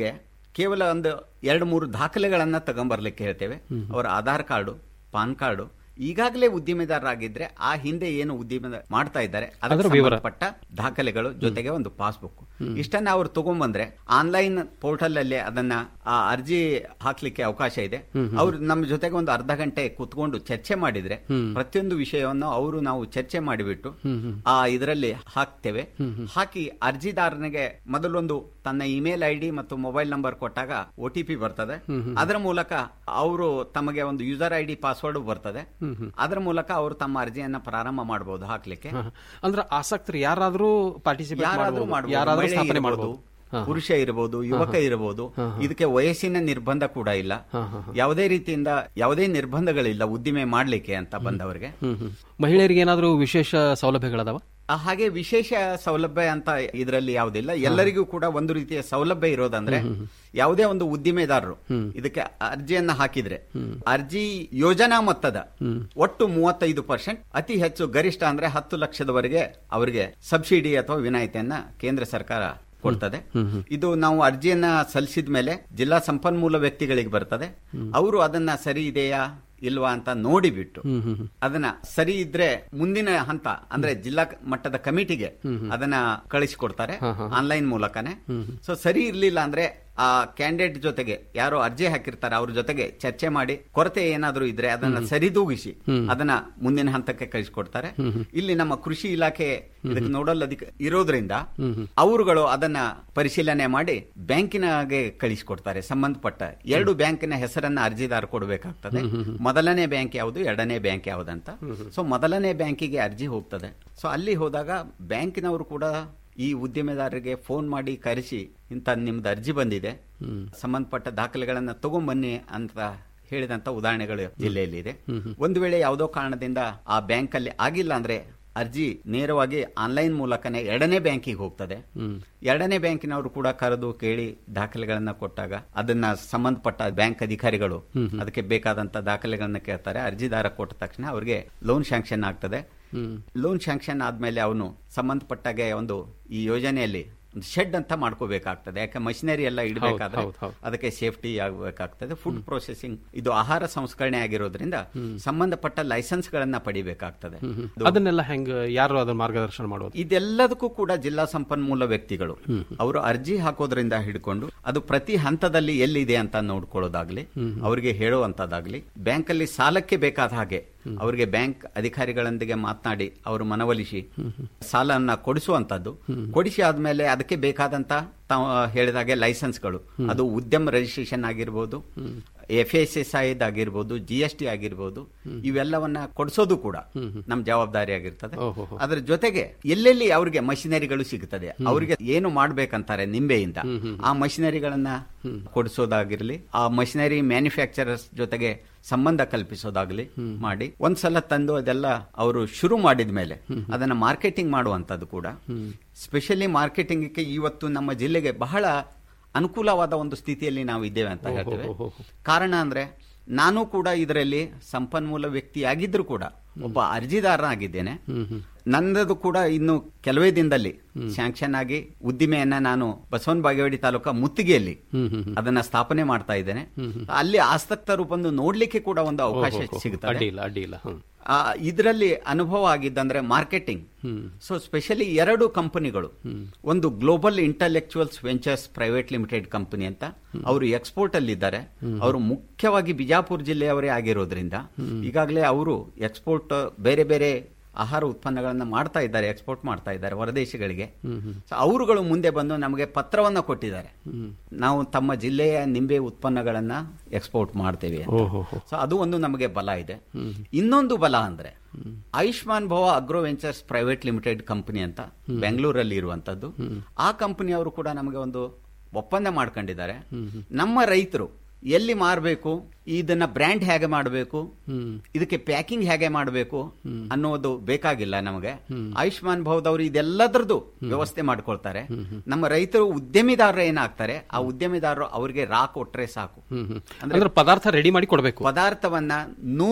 ಕೇವಲ ಒಂದು ಎರಡು ಮೂರು ದಾಖಲೆಗಳನ್ನ ತಗೊಂಬರ್ಲಿಕ್ಕೆ ಹೇಳ್ತೇವೆ ಅವರ ಆಧಾರ್ ಕಾರ್ಡು ಪಾನ್ ಕಾರ್ಡು ಈಗಾಗಲೇ ಉದ್ದಿಮೆದಾರರಾಗಿದ್ರೆ ಆ ಹಿಂದೆ ಏನು ಉದ್ದಿಮೆ ಮಾಡ್ತಾ ಇದ್ದಾರೆ ಅದಕ್ಕೆ ಅದರ ವಿವರ. ಸಂಬಂಧಪಟ್ಟ ದಾಖಲೆಗಳು ಜೊತೆಗೆ ಒಂದು ಪಾಸ್ಬುಕ್ ಇಷ್ಟನ್ನ ಅವ್ರು ತಗೊಂಡ್ಬಂದ್ರೆ ಆನ್ಲೈನ್ ಪೋರ್ಟಲ್ ಅಲ್ಲಿ ಅದನ್ನ ಆ ಅರ್ಜಿ ಹಾಕ್ಲಿಕ್ಕೆ ಅವಕಾಶ ಇದೆ ಅವ್ರು ನಮ್ಮ ಜೊತೆಗೆ ಒಂದು ಅರ್ಧ ಗಂಟೆ ಕುತ್ಕೊಂಡು ಚರ್ಚೆ ಮಾಡಿದ್ರೆ ಪ್ರತಿಯೊಂದು ವಿಷಯವನ್ನು ಅವರು ನಾವು ಚರ್ಚೆ ಮಾಡಿಬಿಟ್ಟು ಆ ಇದರಲ್ಲಿ ಹಾಕ್ತೇವೆ ಹಾಕಿ ಅರ್ಜಿದಾರನಿಗೆ ಮೊದಲೊಂದು ತನ್ನ ಇಮೇಲ್ ಐ ಡಿ ಮತ್ತು ಮೊಬೈಲ್ ನಂಬರ್ ಕೊಟ್ಟಾಗ ಒ ಟಿ ಪಿ ಬರ್ತದೆ ಅದರ ಮೂಲಕ ಅವರು ತಮಗೆ ಒಂದು ಯೂಸರ್ ಐ ಡಿ ಪಾಸ್ವರ್ಡ್ ಬರ್ತದೆ ಅದರ ಮೂಲಕ ಅವರು ತಮ್ಮ ಅರ್ಜಿಯನ್ನ ಪ್ರಾರಂಭ ಮಾಡಬಹುದು ಹಾಕ್ಲಿಕ್ಕೆ ಅಂದ್ರೆ ಆಸಕ್ತರು ಯಾರಾದ್ರೂ ಪಾರ್ಟಿಸಿಪೇಟ್ ಯಾರಾದ್ರೂ ಮಾಡ್ಬೋದು. ಯಾರಾದ್ರೂ ಮಹಿಳೆ ಸ್ಥಾಪನೆ ಇರ್ಬೋದು, ಮಾಡಬಹುದು ಪುರುಷ ಇರಬಹುದು ಯುವಕ ಇರಬಹುದು ಇದಕ್ಕೆ ವಯಸ್ಸಿನ ನಿರ್ಬಂಧ ಕೂಡ ಇಲ್ಲ ಯಾವುದೇ ರೀತಿಯಿಂದ ಯಾವುದೇ ನಿರ್ಬಂಧಗಳಿಲ್ಲ ಉದ್ದಿಮೆ ಮಾಡ್ಲಿಕ್ಕೆ ಅಂತ ಬಂದವರಿಗೆ ಮಹಿಳೆಯರಿಗೆ ಏನಾದ್ರೂ ವಿಶೇಷ ಸೌಲಭ್ಯಗಳದಾವ ಆ, ಹಾಗೆ ವಿಶೇಷ ಸೌಲಭ್ಯ ಅಂತ ಇದರಲ್ಲಿ ಯಾವುದಿಲ್ಲ ಎಲ್ಲರಿಗೂ ಕೂಡ ಒಂದು ರೀತಿಯ ಸೌಲಭ್ಯ ಇರೋದಂದ್ರೆ ಯಾವುದೇ ಒಂದು ಉದ್ದಿಮೆದಾರರು ಇದಕ್ಕೆ ಅರ್ಜಿಯನ್ನ ಹಾಕಿದ್ರೆ ಅರ್ಜಿ ಯೋಜನಾ ಮೊತ್ತದ ಒಟ್ಟು ಮೂವತ್ತೈದು ಪರ್ಸೆಂಟ್ ಅತಿ ಹೆಚ್ಚು ಗರಿಷ್ಠ ಅಂದ್ರೆ ಹತ್ತು ಲಕ್ಷದವರೆಗೆ ಅವರಿಗೆ ಸಬ್ಸಿಡಿ ಅಥವಾ ವಿನಾಯಿತಿಯನ್ನ ಕೇಂದ್ರ ಸರ್ಕಾರ ಕೊಡ್ತದೆ ಇದು ನಾವು ಅರ್ಜಿಯನ್ನ ಸಲ್ಲಿಸಿದ ಮೇಲೆ ಜಿಲ್ಲಾ ಸಂಪನ್ಮೂಲ ವ್ಯಕ್ತಿಗಳಿಗೆ ಬರ್ತದೆ ಅವರು ಅದನ್ನ ಸರಿ ಇದೆಯಾ ಇಲ್ವಾ ಅಂತ ನೋಡಿಬಿಟ್ಟು ಅದನ್ನ ಸರಿ ಇದ್ರೆ ಮುಂದಿನ ಹಂತ ಅಂದ್ರೆ ಜಿಲ್ಲಾ ಮಟ್ಟದ ಕಮಿಟಿಗೆ ಅದನ್ನ ಕಳಿಸಿಕೊಡ್ತಾರೆ ಆನ್ಲೈನ್ ಮೂಲಕನೇ ಸೊ ಸರಿ ಇರ್ಲಿಲ್ಲ ಅಂದ್ರೆ ಆ ಕ್ಯಾಂಡಿಡೇಟ್ ಜೊತೆಗೆ ಯಾರು ಅರ್ಜಿ ಹಾಕಿರ್ತಾರೆ ಅವ್ರ ಜೊತೆಗೆ ಚರ್ಚೆ ಮಾಡಿ ಕೊರತೆ ಏನಾದ್ರೂ ಇದ್ರೆ ಅದನ್ನ ಸರಿದೂಗಿಸಿ ಅದನ್ನ ಮುಂದಿನ ಹಂತಕ್ಕೆ ಕಳಿಸಿಕೊಡ್ತಾರೆ ಇಲ್ಲಿ ನಮ್ಮ ಕೃಷಿ ಇಲಾಖೆ ಇದಕ್ಕೆ ನೋಡಲ್ ಅಧಿಕ ಇರೋದ್ರಿಂದ ಅವರುಗಳು ಅದನ್ನ ಪರಿಶೀಲನೆ ಮಾಡಿ ಬ್ಯಾಂಕಿನಾಗೆ ಕಳಿಸಿಕೊಡ್ತಾರೆ ಸಂಬಂಧಪಟ್ಟ ಎರಡು ಬ್ಯಾಂಕಿನ ಹೆಸರನ್ನ ಅರ್ಜಿದಾರ ಕೊಡಬೇಕಾಗ್ತದೆ ಮೊದಲನೇ ಬ್ಯಾಂಕ್ ಯಾವುದು ಎರಡನೇ ಬ್ಯಾಂಕ್ ಯಾವುದಂತ ಸೊ ಮೊದಲನೇ ಬ್ಯಾಂಕಿಗೆ ಅರ್ಜಿ ಹೋಗ್ತದೆ ಸೊ ಅಲ್ಲಿ ಹೋದಾಗ ಬ್ಯಾಂಕಿನವರು ಕೂಡ ಈ ಉದ್ಯಮೆದಾರರಿಗೆ ಫೋನ್ ಮಾಡಿ ಕರೆಸಿ ಇಂಥ ನಿಮ್ದು ಅರ್ಜಿ ಬಂದಿದೆ ಸಂಬಂಧಪಟ್ಟ ದಾಖಲೆಗಳನ್ನ ತಗೊಂಬನ್ನಿ ಅಂತ ಹೇಳಿದಂತ ಉದಾಹರಣೆಗಳು ಜಿಲ್ಲೆಯಲ್ಲಿ ಇದೆ ಒಂದು ವೇಳೆ ಯಾವುದೋ ಕಾರಣದಿಂದ ಆ ಬ್ಯಾಂಕ್ ಅಲ್ಲಿ ಆಗಿಲ್ಲ ಅಂದ್ರೆ ಅರ್ಜಿ ನೇರವಾಗಿ ಆನ್ಲೈನ್ ಮೂಲಕನೇ ಎರಡನೇ ಬ್ಯಾಂಕಿಗೆ ಹೋಗ್ತದೆ ಎರಡನೇ ಬ್ಯಾಂಕಿನವರು ಕೂಡ ಕರೆದು ಕೇಳಿ ದಾಖಲೆಗಳನ್ನ ಕೊಟ್ಟಾಗ ಅದನ್ನ ಸಂಬಂಧಪಟ್ಟ ಬ್ಯಾಂಕ್ ಅಧಿಕಾರಿಗಳು ಅದಕ್ಕೆ ಬೇಕಾದಂತ ದಾಖಲೆಗಳನ್ನ ಕೇಳ್ತಾರೆ ಅರ್ಜಿದಾರ ಕೊಟ್ಟ ತಕ್ಷಣ ಅವ್ರಿಗೆ ಲೋನ್ ಶಾಂಕ್ಷನ್ ಆಗ್ತದೆ ಲೋನ್ ಶಾಂಕ್ಷನ್ ಆದ್ಮೇಲೆ ಅವನು ಸಂಬಂಧಪಟ್ಟಾಗೆ ಒಂದು ಈ ಯೋಜನೆಯಲ್ಲಿ ಒಂದು ಶೆಡ್ ಅಂತ ಮಾಡ್ಕೋಬೇಕಾಗ್ತದೆ ಯಾಕೆ ಮಷಿನರಿ ಎಲ್ಲ ಇಡಬೇಕಾದ್ರೆ ಹೌದು, ಹೌದು. ಅದಕ್ಕೆ ಸೇಫ್ಟಿ ಆಗಬೇಕಾಗ್ತದೆ ಫುಡ್ ಪ್ರೊಸೆಸಿಂಗ್ ಇದು ಆಹಾರ ಸಂಸ್ಕರಣೆ ಆಗಿರೋದ್ರಿಂದ ಸಂಬಂಧಪಟ್ಟ ಲೈಸೆನ್ಸ್ ಗಳನ್ನ ಪಡಿಬೇಕಾಗ್ತದೆ ಇದು- ಅದನ್ನೆಲ್ಲ ಹೆಂಗ್ ಯಾರು ಅದನ್ನ ಮಾರ್ಗದರ್ಶನ ಮಾಡೋದು ಇದೆಲ್ಲದಕ್ಕೂ ಕೂಡ ಜಿಲ್ಲಾ ಸಂಪನ್ಮೂಲ ವ್ಯಕ್ತಿಗಳು ಅವರು ಅರ್ಜಿ ಹಾಕೋದ್ರಿಂದ ಹಿಡ್ಕೊಂಡು ಅದು ಪ್ರತಿ ಹಂತದಲ್ಲಿ ಎಲ್ಲಿದೆ ಅಂತ ನೋಡ್ಕೊಳ್ಳೋದಾಗ್ಲಿ ಅವರಿಗೆ ಹೇಳುವಂತದ್ದಾಗ್ಲಿ ಬ್ಯಾಂಕ್ ಅಲ್ಲಿ ಸಾಲಕ್ಕೆ ಬೇಕಾದ ಹಾಗೆ ಅವರಿಗೆ ಬ್ಯಾಂಕ್ ಅಧಿಕಾರಿಗಳೊಂದಿಗೆ ಮಾತನಾಡಿ ಅವರು ಮನವೊಲಿಸಿ ಸಾಲನ್ನ ಕೊಡಿಸುವಂತದ್ದು ಕೊಡಿಸಿ ಆದ್ಮೇಲೆ ಅದಕ್ಕೆ ಬೇಕಾದಂತ ತಾವು ಹೇಳಿದಾಗೆ ಲೈಸೆನ್ಸ್ಗಳು ಅದು ಉದ್ಯಮ ರಿಜಿಸ್ಟ್ರೇಷನ್ ಆಗಿರ್ಬೋದು ಎಫ್ ಎಸ್ ಎಸ್ ಐ ಆಗಿರ್ಬೋದು ಜಿ ಎಸ್ ಟಿ ಆಗಿರ್ಬೋದು ಇವೆಲ್ಲವನ್ನ ಕೊಡಿಸೋದು ಕೂಡ ನಮ್ಮ ಜವಾಬ್ದಾರಿ ಆಗಿರ್ತದೆ ಅದರ ಜೊತೆಗೆ ಎಲ್ಲೆಲ್ಲಿ ಅವರಿಗೆ ಮಷಿನರಿಗಳು ಸಿಗುತ್ತದೆ ಅವರಿಗೆ ಏನು ಮಾಡ್ಬೇಕಂತಾರೆ ನಿಂಬೆಯಿಂದ ಆ ಮಷಿನರಿಗಳನ್ನ ಕೊಡಿಸೋದಾಗಿರ್ಲಿ ಆ ಮಷಿನರಿ ಮ್ಯಾನುಫ್ಯಾಕ್ಚರರ್ಸ್ ಜೊತೆಗೆ ಸಂಬಂಧ ಕಲ್ಪಿಸೋದಾಗ್ಲಿ ಮಾಡಿ ಒಂದ್ಸಲ ತಂದು ಅದೆಲ್ಲ ಅವರು ಶುರು ಮಾಡಿದ ಮೇಲೆ ಅದನ್ನ ಮಾರ್ಕೆಟಿಂಗ್ ಮಾಡುವಂತದ್ದು ಕೂಡ ಸ್ಪೆಷಲಿ ಮಾರ್ಕೆಟಿಂಗ್ಗೆ ಇವತ್ತು ನಮ್ಮ ಜಿಲ್ಲೆಗೆ ಬಹಳ ಅನುಕೂಲವಾದ ಒಂದು ಸ್ಥಿತಿಯಲ್ಲಿ ನಾವು ಇದ್ದೇವೆ ಅಂತ ಹೇಳ್ತೇವೆ ಕಾರಣ ಅಂದ್ರೆ ನಾನು ಕೂಡ ಇದರಲ್ಲಿ ಸಂಪನ್ಮೂಲ ವ್ಯಕ್ತಿಯಾಗಿದ್ರು ಕೂಡ ಒಬ್ಬ ಅರ್ಜಿದಾರನಾಗಿದ್ದೇನೆ ನನ್ನದು ಕೂಡ ಇನ್ನು ಕೆಲವೇ ದಿನದಲ್ಲಿ ಸ್ಯಾಂಕ್ಷನ್ ಆಗಿ ಉದ್ದಿಮೆಯನ್ನ ನಾನು ಬಸವನ ಬಾಗೇವಾಡಿ ತಾಲೂಕಾ ಮುತ್ತಿಗೆಯಲ್ಲಿ ಅದನ್ನ ಸ್ಥಾಪನೆ ಮಾಡ್ತಾ ಇದ್ದೇನೆ ಅಲ್ಲಿ ಆಸಕ್ತರು ಬಂದು ನೋಡ್ಲಿಕ್ಕೆ ಕೂಡ ಒಂದು ಅವಕಾಶ ಓಹೋ, ಅಡ್ಡಿ ಸಿಗುತ್ತದೆ ಇಲ್ಲ ಅಡ್ಡಿ ಇಲ್ಲ ಹ್ಮ್. ಆ, ಇದರಲ್ಲಿ ಅನುಭವ ಆಗಿದ್ದಂದ್ರೆ ಮಾರ್ಕೆಟಿಂಗ್ ಸೊ ಸ್ಪೆಷಲಿ ಎರಡು ಕಂಪನಿಗಳು ಒಂದು global intellectuals ventures private limited company ಅಂತ ಅವರು ಎಕ್ಸ್ಪೋರ್ಟ್ ಅಲ್ಲಿ ಇದ್ದಾರೆ ಅವರು ಮುಖ್ಯವಾಗಿ ಬಿಜಾಪುರ ಜಿಲ್ಲೆಯವರೇ ಆಗಿರೋದ್ರಿಂದ ಈಗಾಗಲೇ ಅವರು ಎಕ್ಸ್ಪೋರ್ಟ್ ಬೇರೆ ಬೇರೆ ಆಹಾರ ಉತ್ಪನ್ನಗಳನ್ನ ಮಾಡ್ತಾ ಇದ್ದಾರೆ ಎಕ್ಸ್ಪೋರ್ಟ್ ಮಾಡ್ತಾ ಇದ್ದಾರೆ ಹೊರದೇಶಗಳಿಗೆ ಸೊ ಅವರುಗಳು ಮುಂದೆ ಬಂದು ನಮಗೆ ಪತ್ರವನ್ನ ಕೊಟ್ಟಿದ್ದಾರೆ ನಾವು ತಮ್ಮ ಜಿಲ್ಲೆಯ ನಿಂಬೆ ಉತ್ಪನ್ನಗಳನ್ನ ಎಕ್ಸ್ಪೋರ್ಟ್ ಮಾಡ್ತೇವೆ ಅಂತ. ಸೊ ಅದು ಒಂದು ನಮಗೆ ಬಲ ಇದೆ ಇನ್ನೊಂದು ಬಲ ಅಂದ್ರೆ Ayushman Bhava agro ventures private limited company ಅಂತ ಬೆಂಗಳೂರಲ್ಲಿ ಇರುವಂತದ್ದು ಆ ಕಂಪನಿಯವರು ಕೂಡ ನಮಗೆ ಒಂದು ಒಪ್ಪಂದ ಮಾಡ್ಕೊಂಡಿದ್ದಾರೆ ನಮ್ಮ ರೈತರು ಎಲ್ಲಿ ಮಾರಬೇಕು ಇದನ್ನ ಬ್ರ್ಯಾಂಡ್ ಹೇಗೆ ಮಾಡಬೇಕು ಇದಕ್ಕೆ ಪ್ಯಾಕಿಂಗ್ ಹೇಗೆ ಮಾಡಬೇಕು ಅನ್ನೋದು ಬೇಕಾಗಿಲ್ಲ ನಮಗೆ ಆಯುಷ್ಮಾನ್ ಭವದವರು ಇದೆಲ್ಲದ್ರದ್ದು ವ್ಯವಸ್ಥೆ ಮಾಡ್ಕೊಳ್ತಾರೆ ನಮ್ಮ ರೈತರು ಉದ್ಯಮಿದಾರರು ಏನಾಗ್ತಾರೆ ಆ ಉದ್ಯಮಿದಾರರು ಅವರಿಗೆ ರಾ ಕೊಟ್ರೆ ಸಾಕು ಅಂದ್ರೆ ಪದಾರ್ಥ ರೆಡಿ ಮಾಡಿ ಕೊಡಬೇಕು ಪದಾರ್ಥವನ್ನ ನೂರು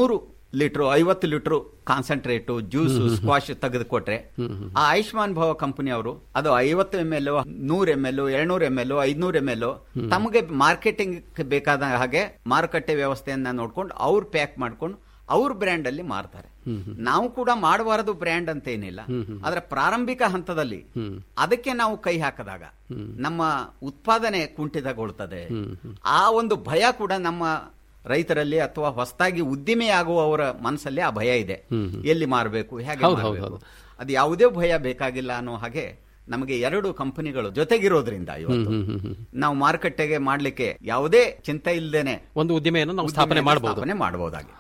ಲೀಟರ್ ಐವತ್ತು ಲೀಟರ್ ಕಾನ್ಸಂಟ್ರೇಟು ಜ್ಯೂಸ್ ಸ್ಕ್ವಾಶ್ ತೆಗೆದುಕೊಟ್ರೆ ಆ ಆಯುಷ್ಮಾನ್ ಭವ ಕಂಪನಿ ಅವರು ಅದು ಐವತ್ತು ಎಂ ಎಲ್ ನೂರ್ ಎಂ ಎಲ್ ಎರಡ್ನೂರ್ ಎಂ ಎಲ್ ಐದ್ನೂರ್ ಎಂ ಎಲ್ ತಮಗೆ ಮಾರ್ಕೆಟಿಂಗ್ ಬೇಕಾದ ಹಾಗೆ ಮಾರುಕಟ್ಟೆ ವ್ಯವಸ್ಥೆಯನ್ನ ನೋಡ್ಕೊಂಡು ಅವ್ರು ಪ್ಯಾಕ್ ಮಾಡ್ಕೊಂಡು ಅವ್ರ ಬ್ರ್ಯಾಂಡ್ ಅಲ್ಲಿ ಮಾರ್ತಾರೆ ನಾವು ಕೂಡ ಮಾಡಬಾರದು ಬ್ರ್ಯಾಂಡ್ ಅಂತ ಏನಿಲ್ಲ ಆದ್ರೆ ಪ್ರಾರಂಭಿಕ ಹಂತದಲ್ಲಿ ಅದಕ್ಕೆ ನಾವು ಕೈ ಹಾಕಿದಾಗ ನಮ್ಮ ಉತ್ಪಾದನೆ ಕುಂಠಿತಗೊಳ್ತದೆ ಆ ಒಂದು ಭಯ ಕೂಡ ನಮ್ಮ ರೈತರಲ್ಲಿ ಅಥವಾ ಹೊಸದಾಗಿ ಉದ್ದಿಮೆಯಾಗುವವರ ಮನಸ್ಸಲ್ಲಿ ಆ ಭಯ ಇದೆ ಎಲ್ಲಿ ಮಾರಬೇಕು ಹೇಗೆ ಹೌದು, ಹೌದು, ಮಾರ್ಬೇಕು? ಅದು ಯಾವುದೇ ಭಯ ಬೇಕಾಗಿಲ್ಲ ಅನ್ನೋ ಹಾಗೆ ನಮಗೆ ಎರಡು ಕಂಪನಿಗಳು ಜೊತೆಗಿರೋದ್ರಿಂದ ಇವತ್ತು ನಾವು ಮಾರುಕಟ್ಟೆಗೆ ಮಾಡ್ಲಿಕ್ಕೆ ಯಾವುದೇ ಚಿಂತೆ ಇಲ್ಲದೇನೆ ಒಂದು ಉದ್ದಿಮೆಯನ್ನು ನಾವು ಸ್ಥಾಪನೆ ಮಾಡಬಹುದು ಸ್ಥಾಪನೆ ಮಾಡಬಹುದಾಗಿ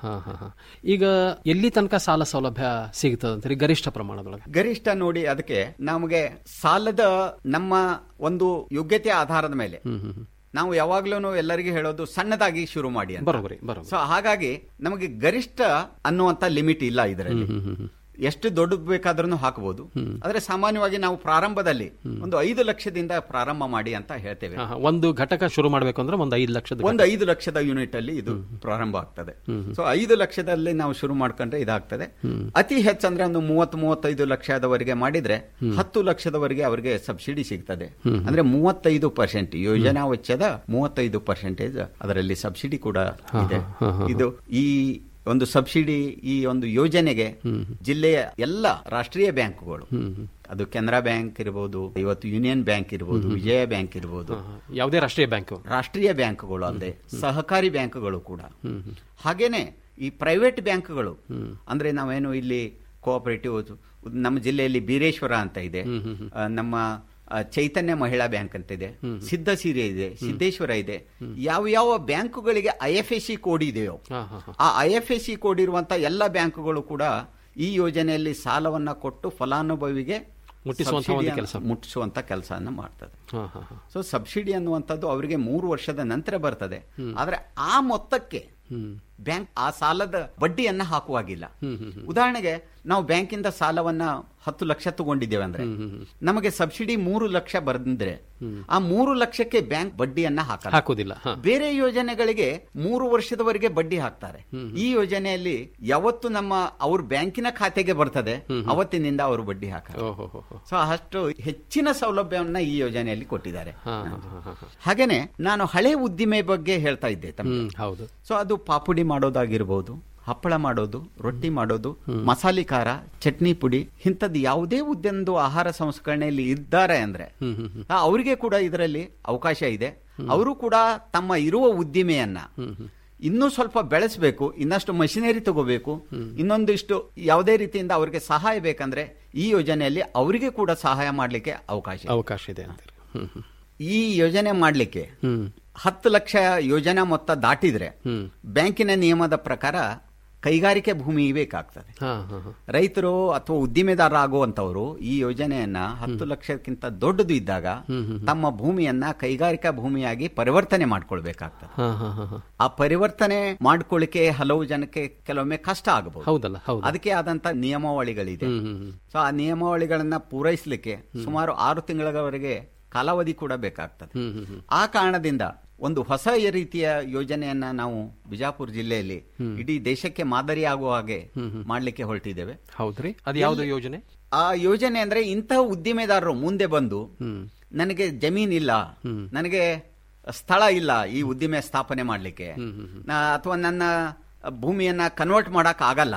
ಈಗ ಎಲ್ಲಿ ತನಕ ಸಾಲ ಸೌಲಭ್ಯ ಸಿಗ್ತದೆ ಅಂತೀರಿ ಗರಿಷ್ಠ ಪ್ರಮಾಣದೊಳಗೆ ಗರಿಷ್ಠ ನೋಡಿ ಅದಕ್ಕೆ ನಮಗೆ ಸಾಲದ ನಮ್ಮ ಒಂದು ಯೋಗ್ಯತೆ ಆಧಾರದ ಮೇಲೆ ನಾವು ಯಾವಾಗ್ಲೂ ಎಲ್ಲರಿಗೂ ಹೇಳೋದು ಸಣ್ಣದಾಗಿ ಶುರು ಮಾಡಿ ಅಂತ ಬರೋಬರಿ ಬರೋಬರಿ ಸೊ ಹಾಗಾಗಿ ನಮಗೆ ಗರಿಷ್ಠ ಅನ್ನುವಂತ ಲಿಮಿಟ್ ಇಲ್ಲ ಇದರಲ್ಲಿ ಎಷ್ಟು ದೊಡ್ಡದು ಬೇಕಾದ್ರೂ ಹಾಕಬಹುದು ಆದ್ರೆ ಸಾಮಾನ್ಯವಾಗಿ ನಾವು ಪ್ರಾರಂಭದಲ್ಲಿ ಒಂದು ಐದು ಲಕ್ಷದಿಂದ ಪ್ರಾರಂಭ ಮಾಡಿ ಅಂತ ಹೇಳ್ತೇವೆ ಹಾ, ಹಾ. ಒಂದು ಘಟಕ ಶುರು ಮಾಡಬೇಕು ಅಂದ್ರೆ ಒಂದು ಐದು ಲಕ್ಷದ ಒಂದು ಐದು ಲಕ್ಷದ ಯೂನಿಟ್ ಅಲ್ಲಿ ಇದು ಪ್ರಾರಂಭ ಆಗ್ತದೆ ಸೊ ಐದು ಲಕ್ಷದಲ್ಲಿ ನಾವು ಶುರು ಮಾಡ್ಕೊಂಡ್ರೆ ಇದಾಗ್ತದೆ ಅತಿ ಹೆಚ್ಚಂದ್ರೆ ಒಂದು ಮೂವತ್ತು ಮೂವತ್ತೈದು ಲಕ್ಷದವರೆಗೆ ಮಾಡಿದ್ರೆ ಹತ್ತು ಲಕ್ಷದವರೆಗೆ ಅವರಿಗೆ ಸಬ್ಸಿಡಿ ಸಿಗ್ತದೆ ಅಂದ್ರೆ ಮೂವತ್ತೈದು ಪರ್ಸೆಂಟ್ ಯೋಜನಾ ವೆಚ್ಚದ ಮೂವತ್ತೈದು ಪರ್ಸೆಂಟೇಜ್ ಅದರಲ್ಲಿ ಸಬ್ಸಿಡಿ ಕೂಡ ಇದೆ ಇದು ಈ ಒಂದು ಸಬ್ಸಿಡಿ ಈ ಒಂದು ಯೋಜನೆಗೆ ಜಿಲ್ಲೆಯ ಎಲ್ಲ ರಾಷ್ಟ್ರೀಯ ಬ್ಯಾಂಕುಗಳು ಅದು ಕೆನರಾ ಬ್ಯಾಂಕ್ ಇರಬಹುದು ಇವತ್ತು ಯೂನಿಯನ್ ಬ್ಯಾಂಕ್ ಇರಬಹುದು ವಿಜಯ ಬ್ಯಾಂಕ್ ಇರಬಹುದು ಯಾವುದೇ ರಾಷ್ಟ್ರೀಯ ಬ್ಯಾಂಕ್ ರಾಷ್ಟ್ರೀಯ ಬ್ಯಾಂಕ್ಗಳು ಅಲ್ಲದೆ ಸಹಕಾರಿ ಬ್ಯಾಂಕ್ಗಳು ಕೂಡ ಹಾಗೇನೆ ಈ ಪ್ರೈವೇಟ್ ಬ್ಯಾಂಕ್ಗಳು ಅಂದ್ರೆ ನಾವೇನು ಇಲ್ಲಿ ಕೋಆಪರೇಟಿವ್ ನಮ್ಮ ಜಿಲ್ಲೆಯಲ್ಲಿ ಬೀರೇಶ್ವರ ಅಂತ ಇದೆ ಆ, ನಮ್ಮ ಆ, ಚೈತನ್ಯ ಮಹಿಳಾ ಬ್ಯಾಂಕ್ ಅಂತ ಇದೆ ಸಿದ್ಧ ಸೀರೆ ಇದೆ ಸಿದ್ದೇಶ್ವರ ಇದೆ ಯಾವ ಯಾವ ಬ್ಯಾಂಕುಗಳಿಗೆ I F S C code ಇದೆಯೋ ಆ I F S C code ಇರುವಂತ ಎಲ್ಲ ಬ್ಯಾಂಕುಗಳು ಕೂಡ ಈ ಯೋಜನೆಯಲ್ಲಿ ಸಾಲವನ್ನ ಕೊಟ್ಟು ಫಲಾನುಭವಿಗೆ ಮುಟ್ಟಿಸುವಂತ ಒಂದು ಸಬ್ಸಿಡಿಯನ್ನ ಕೆಲಸ. ಮುಟ್ಟಿಸುವಂತ ಕೆಲಸನ ಮಾಡ್ತದೆ ಹಾ, ಹಾ, ಹಾ. ಸೊ ಸಬ್ಸಿಡಿ ಅನ್ನುವಂಥದ್ದು ಅವರಿಗೆ ಮೂರು ವರ್ಷದ ನಂತರ ಬರ್ತದೆ ಆದ್ರೆ ಆ ಮೊತ್ತಕ್ಕೆ ಬ್ಯಾಂಕ್ ಆ ಸಾಲದ ಬಡ್ಡಿಯನ್ನ ಹಾಕುವಾಗಿಲ್ಲ ಉದಾಹರಣೆಗೆ ನಾವು ಬ್ಯಾಂಕಿಂದ ಸಾಲವನ್ನ ಹತ್ತು ಲಕ್ಷ ತಗೊಂಡಿದ್ದೇವೆ ಅಂದ್ರೆ ನಮಗೆ ಸಬ್ಸಿಡಿ ಮೂರು ಲಕ್ಷ ಬಂದ್ರೆ ಆ ಮೂರು ಲಕ್ಷಕ್ಕೆ ಬ್ಯಾಂಕ್ ಬಡ್ಡಿಯನ್ನ ಹಾಕಲ್ಲ ಹಾಕುದಿಲ್ಲ ಹಾ. ಬೇರೆ ಯೋಜನೆಗಳಿಗೆ ಮೂರು ವರ್ಷದವರೆಗೆ ಬಡ್ಡಿ ಹಾಕ್ತಾರೆ ಈ ಯೋಜನೆಯಲ್ಲಿ ಯಾವತ್ತು ನಮ್ಮ ಅವ್ರ ಬ್ಯಾಂಕಿನ ಖಾತೆಗೆ ಬರ್ತದೆ ಅವತ್ತಿನಿಂದ ಅವರು ಬಡ್ಡಿ ಹಾಕ್ತಾರೆ ಓಹೋ ಹೋ, ಹೋ. ಸೊ ಅಷ್ಟು ಹೆಚ್ಚಿನ ಸೌಲಭ್ಯವನ್ನ ಈ ಯೋಜನೆಯಲ್ಲಿ ಕೊಟ್ಟಿದ್ದಾರೆ ಹಾ, ಹಾ, ಹಾ, ಹಾ. ಹಾಗೇನೆ ನಾನು ಹಳೆ ಉದ್ದಿಮೆ ಬಗ್ಗೆ ಹೇಳ್ತಾ ಇದ್ದೆ ತಮಗೆ ಹ್ಮ್, ಹೌದು ಸೊ ಅದು ಪಾಪುಡಿ ಮಾಡೋದಾಗಿರ್ಬೋದು ಹಪ್ಪಳ ಮಾಡೋದು ರೊಟ್ಟಿ ಮಾಡೋದು ಮಸಾಲೆ ಖಾರ ಚಟ್ನಿ ಪುಡಿ ಇಂಥದ್ದು ಯಾವುದೇ ಉದ್ದೊಂದು ಆಹಾರ ಸಂಸ್ಕರಣೆಯಲ್ಲಿ ಇದ್ದಾರೆ ಅಂದ್ರೆ ಆ, ಅವರಿಗೆ ಕೂಡ ಇದರಲ್ಲಿ ಅವಕಾಶ ಇದೆ ಅವರು ಕೂಡ ತಮ್ಮ ಇರುವ ಉದ್ದಿಮೆಯನ್ನ ಇನ್ನೂ ಸ್ವಲ್ಪ ಬೆಳೆಸಬೇಕು ಇನ್ನಷ್ಟು ಮಷಿನರಿ ತಗೋಬೇಕು ಇನ್ನೊಂದಿಷ್ಟು ಯಾವುದೇ ರೀತಿಯಿಂದ ಅವರಿಗೆ ಸಹಾಯ ಬೇಕಂದ್ರೆ ಈ ಯೋಜನೆಯಲ್ಲಿ ಅವರಿಗೆ ಕೂಡ ಸಹಾಯ ಮಾಡಲಿಕ್ಕೆ ಅವಕಾಶ ಇದೆ. ಅವಕಾಶ ಇದೆ ಅಂತೀರಿ ಹ್ಮ್, ಹ್ಮ್. ಈ ಯೋಜನೆ ಮಾಡಲಿಕ್ಕೆ ಹತ್ತು ಲಕ್ಷ ಯೋಜನಾ ಮೊತ್ತ ದಾಟಿದ್ರೆ ಬ್ಯಾಂಕಿನ ನಿಯಮದ ಪ್ರಕಾರ ಕೈಗಾರಿಕೆ ಭೂಮಿ ಬೇಕಾಗ್ತದೆ ಹಾ, ಹಾ, ಹಾ. ರೈತರು ಅಥವಾ ಉದ್ದಿಮೆದಾರ ಆಗುವಂತವರು ಈ ಯೋಜನೆಯನ್ನ ಹತ್ತು ಲಕ್ಷಕ್ಕಿಂತ ದೊಡ್ಡದು ಇದ್ದಾಗ ತಮ್ಮ ಭೂಮಿಯನ್ನ ಕೈಗಾರಿಕಾ ಭೂಮಿಯಾಗಿ ಪರಿವರ್ತನೆ ಮಾಡ್ಕೊಳ್ಬೇಕಾಗ್ತದೆ ಹಾ, ಹಾ, ಹಾ, ಹಾ. ಆ ಪರಿವರ್ತನೆ ಮಾಡ್ಕೊಳ್ಳಿಕ್ಕೆ ಹಲವು ಜನಕ್ಕೆ ಕೆಲವೊಮ್ಮೆ ಕಷ್ಟ ಆಗಬಹುದು ಹೌದಲ್ಲ ಹೌದು ಅದಕ್ಕೆ ಆದಂತ ನಿಯಮಾವಳಿಗಳಿದೆ ಹ್ಮ್, ಹ್ಮ್, ಹ್ಮ್. ಸೊ ಆ ನಿಯಮಾವಳಿಗಳನ್ನ ಪೂರೈಸಲಿಕ್ಕೆ ಸುಮಾರು ಆರು ತಿಂಗಳವರೆಗೆ ಕಾಲಾವಧಿ ಕೂಡ ಬೇಕಾಗ್ತದೆ ಹ್ಮ್, ಹ್ಮ್, ಹ್ಮ್. ಆ ಕಾರಣದಿಂದ ಒಂದು ಹೊಸ ರೀತಿಯ ಯೋಜನೆಯನ್ನ ನಾವು ಬಿಜಾಪುರ ಜಿಲ್ಲೆಯಲ್ಲಿ ಇಡೀ ದೇಶಕ್ಕೆ ಮಾದರಿ ಆಗುವ ಹಾಗೆ ಮಾಡ್ಲಿಕ್ಕೆ ಹೊರಟಿದ್ದೇವೆ ಹೌದ್ರಿ ಅದು ಯಾವ್ದು ಯೋಜನೆ ಆ ಯೋಜನೆ ಅಂದ್ರೆ ಇಂತಹ ಉದ್ದಿಮೆದಾರರು ಮುಂದೆ ಬಂದು ನನಗೆ ಜಮೀನ್ ಇಲ್ಲ ನನಗೆ ಸ್ಥಳ ಇಲ್ಲ ಈ ಉದ್ದಿಮೆ ಸ್ಥಾಪನೆ ಮಾಡ್ಲಿಕ್ಕೆ ಅಥವಾ ನನ್ನ ಭೂಮಿಯನ್ನ ಕನ್ವರ್ಟ್ ಮಾಡಕ್ ಆಗಲ್ಲ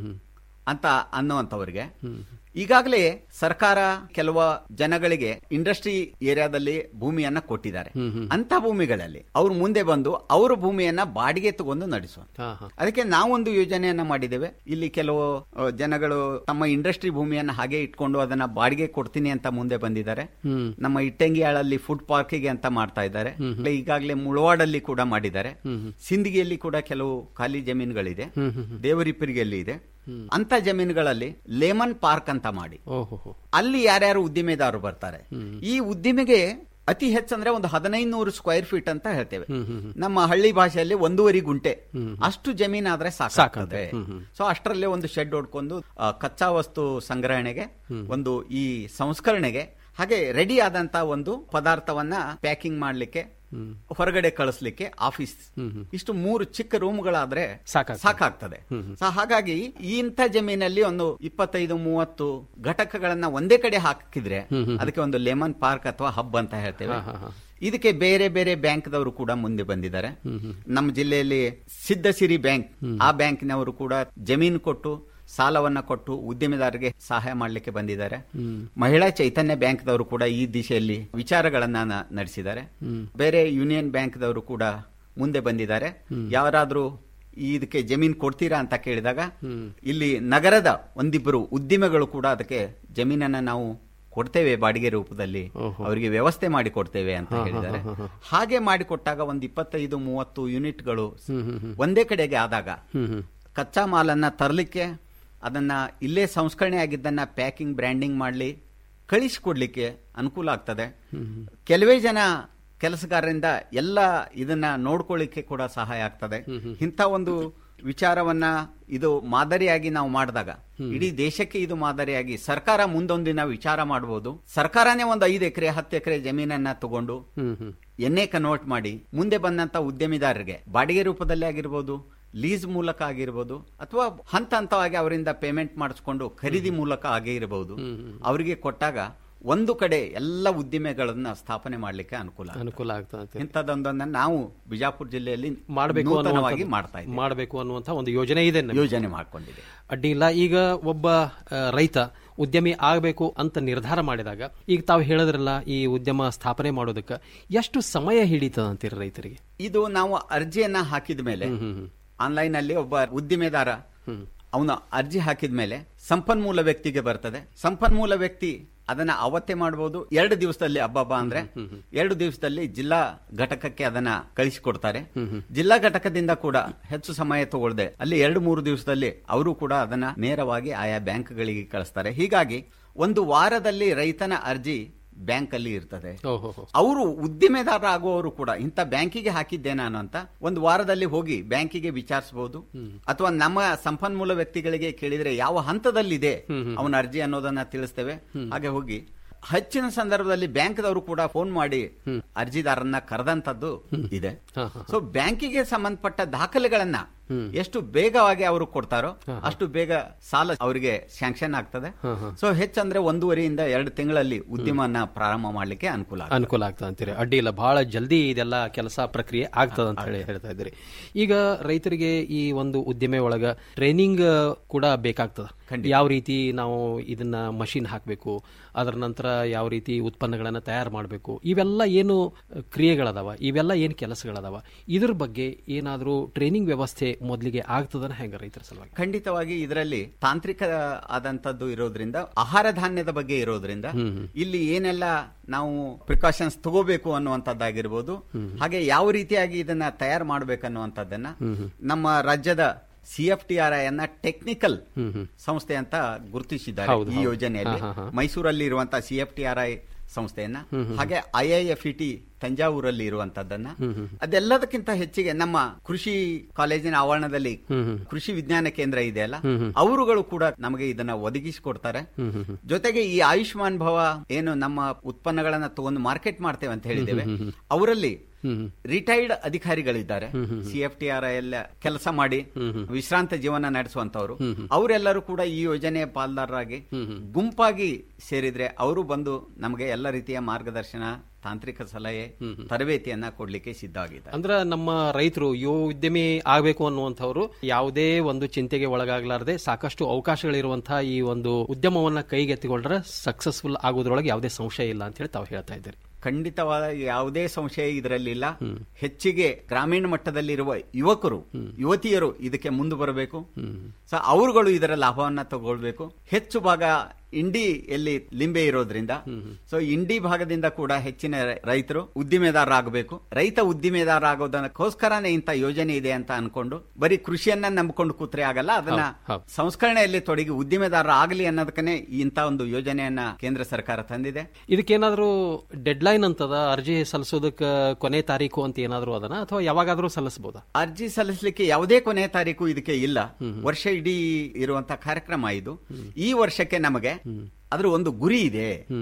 ಅಂತ ಅನ್ನುವಂಥವ್ರಿಗೆ ಈಗಾಗಲೇ ಸರ್ಕಾರ ಕೆಲವು ಜನಗಳಿಗೆ ಇಂಡಸ್ಟ್ರಿ ಏರಿಯಾದಲ್ಲಿ ಭೂಮಿಯನ್ನ ಕೊಟ್ಟಿದ್ದಾರೆ ಅಂತ ಭೂಮಿಗಳಲ್ಲಿ ಅವ್ರು ಮುಂದೆ ಬಂದು ಅವ್ರ ಭೂಮಿಯನ್ನ ಬಾಡಿಗೆ ತಗೊಂಡು ನಡೆಸುವ ಹಾ, ಹಾ. ಅದಕ್ಕೆ ನಾವೊಂದು ಯೋಜನೆಯನ್ನ ಮಾಡಿದ್ದೇವೆ ಇಲ್ಲಿ ಕೆಲವು ಅ, ಜನಗಳು ತಮ್ಮ ಇಂಡಸ್ಟ್ರಿ ಭೂಮಿಯನ್ನ ಹಾಗೆ ಇಟ್ಕೊಂಡು ಅದನ್ನ ಬಾಡಿಗೆ ಕೊಡ್ತೀನಿ ಅಂತ ಮುಂದೆ ಬಂದಿದ್ದಾರೆ ಹ್ಮ್. ನಮ್ಮ ಇಟ್ಟಂಗಿಯಾಳಲ್ಲಿ ಫುಡ್ ಪಾರ್ಕಿಗೆ ಅಂತ ಮಾಡ್ತಾ ಇದ್ದಾರೆ ಈಗಾಗಲೇ ಮುಳವಾಡಲ್ಲಿ ಕೂಡ ಮಾಡಿದ್ದಾರೆ ಸಿಂದಗಿಯಲ್ಲಿ ಕೂಡ ಕೆಲವು ಖಾಲಿ ಜಮೀನುಗಳಿದೆ ದೇವರಿಪ್ಪರಿಗೆಯಲ್ಲಿ ಇದೆ ಅಂತ ಜಮೀನುಗಳಲ್ಲಿ ಲೇಮನ್ ಪಾರ್ಕ್ ಅಂತ ಮಾಡಿ ಓಹೋ ಹೋ. ಅಲ್ಲಿ ಯಾರ್ಯಾರು ಉದ್ದಿಮೆದಾರರು ಬರ್ತಾರೆ ಈ ಉದ್ದಿಮೆಗೆ ಅತಿ ಹೆಚ್ಚಂದ್ರೆ ಒಂದು ಹದಿನೈದು ನೂರು ಸ್ಕ್ವೇರ್ ಫೀಟ್ ಅಂತ ಹೇಳ್ತೇವೆ ನಮ್ಮ ಹಳ್ಳಿ ಭಾಷೆಯಲ್ಲಿ ಒಂದೂವರೆ ಗುಂಟೆ ಅಷ್ಟು ಜಮೀನಾದ್ರೆ ಸಾಕಾಗ್ತದೆ ಸೊ ಅಷ್ಟರಲ್ಲೇ ಒಂದು ಶೆಡ್ ಹೊಡ್ಕೊಂಡು ಆ, ಕಚ್ಚಾ ವಸ್ತು ಸಂಗ್ರಹಣೆಗೆ ಒಂದು ಈ ಸಂಸ್ಕರಣೆಗೆ ಹಾಗೆ ರೆಡಿ ಆದಂತ ಒಂದು ಪದಾರ್ಥವನ್ನ ಪ್ಯಾಕಿಂಗ್ ಮಾಡ್ಲಿಕ್ಕೆ ಹೊರಗಡೆ ಕಳಿಸ್ಲಿಕ್ಕೆ ಆಫೀಸ್ ಇಷ್ಟು ಮೂರು ಚಿಕ್ಕ ರೂಮ್ಗಳಾದ್ರೆ ಸಾಕಾಗ್ತದೆ ಸೊ ಹಾಗಾಗಿ ಇಂಥ ಜಮೀನಲ್ಲಿ ಒಂದು ಇಪ್ಪತ್ತೈದು ಮೂವತ್ತು ಘಟಕಗಳನ್ನ ಒಂದೇ ಕಡೆ ಹಾಕಿದ್ರೆ ಅದಕ್ಕೆ ಒಂದು ಲೆಮನ್ ಪಾರ್ಕ್ ಅಥವಾ ಹಬ್ ಅಂತ ಹೇಳ್ತೇವೆ ಇದಕ್ಕೆ ಬೇರೆ ಬೇರೆ ಬ್ಯಾಂಕ್ದವರು ಕೂಡ ಮುಂದೆ ಬಂದಿದ್ದಾರೆ ನಮ್ಮ ಜಿಲ್ಲೆಯಲ್ಲಿ ಸಿದ್ಧಸಿರಿ ಬ್ಯಾಂಕ್ ಆ ಬ್ಯಾಂಕ್ನವರು ಕೂಡ ಜಮೀನು ಕೊಟ್ಟು ಸಾಲವನ್ನ ಕೊಟ್ಟು ಉದ್ಯಮಿದಾರರಿಗೆ ಸಹಾಯ ಮಾಡಲಿಕ್ಕೆ ಬಂದಿದ್ದಾರೆ ಮಹಿಳಾ ಚೈತನ್ಯ ಬ್ಯಾಂಕ್ದವರು ಕೂಡ ಈ ದಿಶೆಯಲ್ಲಿ ವಿಚಾರಗಳನ್ನ ನ- ನಡೆಸಿದ್ದಾರೆ ಬೇರೆ ಯೂನಿಯನ್ ಬ್ಯಾಂಕ್ದವರು ಕೂಡ ಮುಂದೆ ಬಂದಿದ್ದಾರೆ ಯಾರಾದ್ರೂ ಇದಕ್ಕೆ ಜಮೀನ್ ಕೊಡ್ತೀರಾ ಅಂತ ಕೇಳಿದಾಗ ಇಲ್ಲಿ ನಗರದ ಒಂದಿಬ್ಬರು ಉದ್ದಿಮೆಗಳು ಕೂಡ ಅದಕ್ಕೆ ಜಮೀನನ್ನ ನಾವು ಕೊಡ್ತೇವೆ ಬಾಡಿಗೆ ರೂಪದಲ್ಲಿ ಅವರಿಗೆ ವ್ಯವಸ್ಥೆ ಮಾಡಿ ಕೊಡ್ತೇವೆ ಅಂತ ಹೇಳಿದ್ದಾರೆ ಹಾಗೆ ಮಾಡಿಕೊಟ್ಟಾಗ ಒಂದು ಇಪ್ಪತ್ತೈದು ಮೂವತ್ತು ಯೂನಿಟ್ಗಳು ಒಂದೇ ಕಡೆಗೆ ಆದಾಗ ಕಚ್ಚಾ ಮಾಲನ್ನ ತರಲಿಕ್ಕೆ ಅದನ್ನ ಇಲ್ಲೇ ಸಂಸ್ಕರಣೆ ಆಗಿದ್ದನ್ನ ಪ್ಯಾಕಿಂಗ್ ಬ್ರ್ಯಾಂಡಿಂಗ್ ಮಾಡಲಿ ಕಳಿಸಿಕೊಡ್ಲಿಕ್ಕೆ ಅನುಕೂಲ ಆಗ್ತದೆ ಕೆಲವೇ ಜನ ಕೆಲಸಗಾರರಿಂದ ಎಲ್ಲ ಇದನ್ನ ನೋಡ್ಕೊಳ್ಳಿಕ್ಕೆ ಕೂಡ ಸಹಾಯ ಆಗ್ತದೆ ಇಂಥ ಒಂದು ವಿಚಾರವನ್ನ ಇದು ಮಾದರಿಯಾಗಿ ನಾವು ಮಾಡಿದಾಗ ಇಡೀ ದೇಶಕ್ಕೆ ಇದು ಮಾದರಿಯಾಗಿ ಸರ್ಕಾರ ಮುಂದೊಂದಿನ ವಿಚಾರ ಮಾಡಬಹುದು ಸರ್ಕಾರನೇ ಒಂದು ಐದು ಎಕರೆ ಹತ್ತು ಎಕರೆ ಜಮೀನನ್ನ ತಗೊಂಡು ಎನ್ಎ ಕನ್ವರ್ಟ್ ಮಾಡಿ ಮುಂದೆ ಬಂದಂತ ಉದ್ಯಮಿದಾರರಿಗೆ ಬಾಡಿಗೆ ರೂಪದಲ್ಲಿ ಆಗಿರ್ಬೋದು ಲೀಸ್ ಮೂಲಕ ಆಗಿರ್ಬೋದು ಅಥವಾ ಹಂತ ಹಂತವಾಗಿ ಅವರಿಂದ ಪೇಮೆಂಟ್ ಮಾಡಿಸ್ಕೊಂಡು ಖರೀದಿ ಮೂಲಕ ಆಗೇ ಇರಬಹುದು ಅವರಿಗೆ ಕೊಟ್ಟಾಗ ಒಂದು ಕಡೆ ಎಲ್ಲ ಉದ್ದಿಮೆಗಳನ್ನ ಸ್ಥಾಪನೆ ಮಾಡಲಿಕ್ಕೆ ಅನುಕೂಲ ಅನುಕೂಲ ಆಗ್ತದೆ ಇಂಥದ್ದೊಂದನ್ನ ನಾವು ಬಿಜಾಪುರ ಜಿಲ್ಲೆಯಲ್ಲಿ ಮಾಡಬೇಕು ನೂತನವಾಗಿ ಮಾಡ್ತಾ ಇದ್ದೀವಿ ಮಾಡಬೇಕು ಅನ್ನುವಂಥ ಒಂದು ಯೋಜನೆ ಇದೆ ನಿಮಗೆ. ಯೋಜನೆ ಮಾಡ್ಕೊಂಡಿದೆ ಅಡ್ಡಿ ಇಲ್ಲ ಈಗ ಒಬ್ಬ ಆ, ರೈತ ಉದ್ಯಮಿ ಆಗಬೇಕು ಅಂತ ನಿರ್ಧಾರ ಮಾಡಿದಾಗ ಈಗ ತಾವು ಹೇಳಿದ್ರಲ್ಲ ಈ ಉದ್ಯಮ ಸ್ಥಾಪನೆ ಮಾಡೋದಕ್ಕೆ ಎಷ್ಟು ಸಮಯ ಹಿಡಿತದ ಅಂತೀರಿ ರೈತರಿಗೆ ಇದು ನಾವು ಅರ್ಜಿಯನ್ನ ಹಾಕಿದ ಮೇಲೆ ಆನ್ಲೈನ್ ಅಲ್ಲಿ ಒಬ್ಬ ಉದ್ದಿಮೆದಾರ ಅವನ ಅರ್ಜಿ ಹಾಕಿದ ಮೇಲೆ ಸಂಪನ್ಮೂಲ ವ್ಯಕ್ತಿಗೆ ಬರ್ತದೆ ಸಂಪನ್ಮೂಲ ವ್ಯಕ್ತಿ ಅದನ್ನ ಅವತ್ತೇ ಮಾಡಬಹುದು ಎರಡು ದಿವಸದಲ್ಲಿ ಹಬ್ಬಬ್ಬ ಅಂದ್ರೆ ಎರಡು ದಿವಸದಲ್ಲಿ ಜಿಲ್ಲಾ ಘಟಕಕ್ಕೆ ಅದನ್ನ ಕಳಿಸಿಕೊಡ್ತಾರೆ ಜಿಲ್ಲಾ ಘಟಕದಿಂದ ಕೂಡ ಹೆಚ್ಚು ಸಮಯ ತಗೊಳ್ಳದೆ ಅಲ್ಲಿ ಎರಡು ಮೂರು ದಿವಸದಲ್ಲಿ ಅವರು ಕೂಡ ಅದನ್ನ ನೇರವಾಗಿ ಆಯಾ ಬ್ಯಾಂಕ್ಗಳಿಗೆ ಕಳಿಸ್ತಾರೆ ಹೀಗಾಗಿ ಒಂದು ವಾರದಲ್ಲಿ ರೈತನ ಅರ್ಜಿ ಬ್ಯಾಂಕ್ ಅಲ್ಲಿ ಇರ್ತದೆ ಅವರು ಉದ್ದಿಮೆದಾರ ಆಗುವವರು ಕೂಡ ಇಂಥ ಬ್ಯಾಂಕಿಗೆ ಹಾಕಿದ್ದೆ ನಾನು ಅಂತ ಒಂದು ವಾರದಲ್ಲಿ ಹೋಗಿ ಬ್ಯಾಂಕಿಗೆ ವಿಚಾರಿಸಬಹುದು ಅಥವಾ ನಮ್ಮ ಸಂಪನ್ಮೂಲ ವ್ಯಕ್ತಿಗಳಿಗೆ ಕೇಳಿದ್ರೆ ಯಾವ ಹಂತದಲ್ಲಿದೆ ಅವನ ಅರ್ಜಿ ಅನ್ನೋದನ್ನ ತಿಳಿಸ್ತೇವೆ ಹಾಗೆ ಹೋಗಿ ಹೆಚ್ಚಿನ ಸಂದರ್ಭದಲ್ಲಿ ಬ್ಯಾಂಕ್ದವರು ಕೂಡ ಫೋನ್ ಮಾಡಿ ಅರ್ಜಿದಾರನ್ನ ಕರೆದಂತದ್ದು ಇದೆ ಸೊ ಬ್ಯಾಂಕಿಗೆ ಸಂಬಂಧಪಟ್ಟ ದಾಖಲೆಗಳನ್ನ ಎಷ್ಟು ಬೇಗವಾಗಿ ಅವರು ಕೊಡ್ತಾರೋ ಅಷ್ಟು ಬೇಗ ಸಾಲ ಅವರಿಗೆ ಸ್ಯಾಂಕ್ಷನ್ ಆಗ್ತದೆ ಸೊ ಹೆಚ್ಚಂದ್ರೆ ಒಂದೂವರೆಯಿಂದ ಎರಡು ತಿಂಗಳಲ್ಲಿ ಉದ್ಯಮನ ಪ್ರಾರಂಭ ಮಾಡ್ಲಿಕ್ಕೆ ಅನುಕೂಲ ಆಗ್ತದೆ. ಅನುಕೂಲ ಆಗ್ತದೆ ಅಂತೀರಿ ಅಡ್ಡಿ ಇಲ್ಲ ಬಹಳ ಜಲ್ದಿ ಇದೆಲ್ಲ ಕೆಲಸ ಪ್ರಕ್ರಿಯೆ ಆಗ್ತದ ಅಂತ ಹೇಳಿ ಹೇಳ್ತಾ ಇದ್ದೀರಿ ಈಗ ರೈತರಿಗೆ ಈ ಒಂದು ಉದ್ಯಮ ಒಳಗ ಟ್ರೈನಿಂಗ್ ಕೂಡ ಬೇಕಾಗ್ತದ ಯಾವ ರೀತಿ ನಾವು ಇದನ್ನ ಮಷಿನ್ ಹಾಕಬೇಕು ಅದರ ನಂತರ ಯಾವ ರೀತಿ ಉತ್ಪನ್ನಗಳನ್ನ ತಯಾರು ಮಾಡಬೇಕು ಇವೆಲ್ಲ ಏನು ಕ್ರಿಯೆಗಳದಾವ ಇವೆಲ್ಲ ಏನು ಕೆಲಸಗಳದಾವ ಇದ್ರ ಬಗ್ಗೆ ಏನಾದರೂ ಟ್ರೈನಿಂಗ್ ವ್ಯವಸ್ಥೆ ಮೊದಲಿಗೆ ಆಗ್ತದನ ಹೆಂಗ ರೈತರ ಸಲುವಾಗಿ ಖಂಡಿತವಾಗಿ ಇದರಲ್ಲಿ ತಾಂತ್ರಿಕ ಆದಂತದ್ದು ಇರೋದ್ರಿಂದ ಆಹಾರ ಧಾನ್ಯದ ಬಗ್ಗೆ ಇರೋದ್ರಿಂದ ಇಲ್ಲಿ ಏನೆಲ್ಲ ನಾವು ಪ್ರಿಕಾಷನ್ಸ್ ತಗೋಬೇಕು ಅನ್ನುವಂಥದ್ದಾಗಿರ್ಬೋದು ಹಾಗೆ ಯಾವ ರೀತಿಯಾಗಿ ಇದನ್ನ ತಯಾರು ಮಾಡ್ಬೇಕನ್ನುವಂಥದ್ದನ್ನ ನಮ್ಮ ರಾಜ್ಯದ C F T R I ಅನ್ನ ಟೆಕ್ನಿಕಲ್ ಸಂಸ್ಥೆ ಅಂತ ಗುರುತಿಸಿದ್ದಾರೆ ಹೌದು, ಈ ಹೌದು. ಯೋಜನೆಯಲ್ಲಿ ಹಾ, ಹಾ, ಹಾ. ಮೈಸೂರಲ್ಲಿ ಇರುವಂತಹ C F T R I ಸಂಸ್ಥೆಯನ್ನ ಹಾಗೆ I I F E T ತಂಜಾವೂರಲ್ಲಿ ಇರುವಂತದ್ದನ್ನ ಅದೆಲ್ಲದಕ್ಕಿಂತ ಹೆಚ್ಚಿಗೆ ನಮ್ಮ ಕೃಷಿ ಕಾಲೇಜಿನ ಆವರಣದಲ್ಲಿ ಕೃಷಿ ವಿಜ್ಞಾನ ಕೇಂದ್ರ ಇದೆಯಲ್ಲ ಅವರುಗಳು ಕೂಡ ನಮಗೆ ಇದನ್ನ ಒದಗಿಸಿಕೊಡ್ತಾರೆ ಜೊತೆಗೆ ಈ ಆಯುಷ್ಮಾನ್ ಭವ ಏನು ನಮ್ಮ ಉತ್ಪನ್ನಗಳನ್ನ ತಗೊಂಡು ಮಾರ್ಕೆಟ್ ಮಾಡ್ತೇವೆ ಅಂತ ಹೇಳಿದ್ದೇವೆ ಅವರಲ್ಲಿ ರಿಟೈರ್ಡ್ ಅಧಿಕಾರಿಗಳಿದ್ದಾರೆ ಸಿ ಎಫ್ ಟಿ ಆರ್ ಎಲ್ಲ ಕೆಲಸ ಮಾಡಿ ವಿಶ್ರಾಂತ ಜೀವನ ನಡೆಸುವಂತವರು ಅವರೆಲ್ಲರೂ ಕೂಡ ಈ ಯೋಜನೆಯ ಪಾಲ್ದಾರರಾಗಿ ಗುಂಪಾಗಿ ಸೇರಿದ್ರೆ ಅವರು ಬಂದು ನಮಗೆ ಎಲ್ಲ ರೀತಿಯ ಮಾರ್ಗದರ್ಶನ ತಾಂತ್ರಿಕ ಸಲಹೆ ತರಬೇತಿಯನ್ನ ಕೊಡ್ಲಿಕ್ಕೆ ಸಿದ್ಧವಾಗಿದ್ದಾರೆ ಅಂದ್ರ ನಮ್ಮ ರೈತರು ಯುವ ಉದ್ಯಮಿ ಆಗಬೇಕು ಅನ್ನುವಂಥವ್ರು ಯಾವುದೇ ಒಂದು ಚಿಂತೆಗೆ ಒಳಗಾಗಲಾರದೆ ಸಾಕಷ್ಟು ಅವಕಾಶಗಳಿರುವಂತಹ ಈ ಒಂದು ಉದ್ಯಮವನ್ನ ಕೈಗೆತ್ತಿಕೊಂಡ್ರೆ ಸಕ್ಸಸ್ಫುಲ್ ಆಗೋದ್ರೊಳಗೆ ಯಾವುದೇ ಸಂಶಯ ಇಲ್ಲ ಅಂತ ಹೇಳಿ ತಾವು ಹೇಳ್ತಾ ಇದ್ದೀರಿ ಖಂಡಿತವಾದ ಯಾವುದೇ ಸಂಶಯ ಇದರಲ್ಲಿಲ್ಲ ಹೆಚ್ಚಿಗೆ ಗ್ರಾಮೀಣ ಮಟ್ಟದಲ್ಲಿರುವ ಯುವಕರು ಯುವತಿಯರು ಇದಕ್ಕೆ ಮುಂದೆ ಬರಬೇಕು ಸೊ ಅವರುಗಳು ಇದರ ಲಾಭವನ್ನ ತಗೊಳ್ಬೇಕು ಹೆಚ್ಚು ಭಾಗ ಇಂಡಿ ಎಲ್ಲಿ ಲಿಂಬೆ ಇರೋದ್ರಿಂದ ಸೊ ಇಂಡಿ ಭಾಗದಿಂದ ಕೂಡ ಹೆಚ್ಚಿನ ರೈತರು ಉದ್ದಿಮೆದಾರರಾಗಬೇಕು ರೈತ ಉದ್ದಿಮೆದಾರ ಆಗೋದಕ್ಕೋಸ್ಕರನೇ ಇಂಥ ಯೋಜನೆ ಇದೆ ಅಂತ ಅನ್ಕೊಂಡು ಬರೀ ಕೃಷಿಯನ್ನ ನಂಬಿಕೊಂಡು ಕೂತ್ರೆ ಆಗಲ್ಲ ಅದನ್ನ ಸಂಸ್ಕರಣೆಯಲ್ಲಿ ತೊಡಗಿ ಉದ್ದಿಮೆದಾರ ಆಗಲಿ ಅನ್ನೋದಕ್ಕನೆ ಇಂಥ ಒಂದು ಯೋಜನೆಯನ್ನ ಕೇಂದ್ರ ಸರ್ಕಾರ ತಂದಿದೆ ಇದಕ್ಕೇನಾದ್ರೂ ಡೆಡ್ ಲೈನ್ ಅಂತದ ಅರ್ಜಿ ಸಲ್ಲಿಸೋದಕ್ಕೆ ಕೊನೆ ತಾರೀಕು ಅಂತ ಏನಾದ್ರೂ ಅದನ ಅಥವಾ ಯಾವಾಗಾದ್ರೂ ಸಲ್ಲಿಸಬಹುದಾ ಅರ್ಜಿ ಸಲ್ಲಿಸಲಿಕ್ಕೆ ಯಾವುದೇ ಕೊನೆಯ ತಾರೀಕು ಇದಕ್ಕೆ ಇಲ್ಲ ವರ್ಷ ಇಡೀ ಇರುವಂತ ಕಾರ್ಯಕ್ರಮ ಇದು ಈ ವರ್ಷಕ್ಕೆ ನಮಗೆ ಅದ್ರ ಒಂದು ಗುರಿ ಇದೆ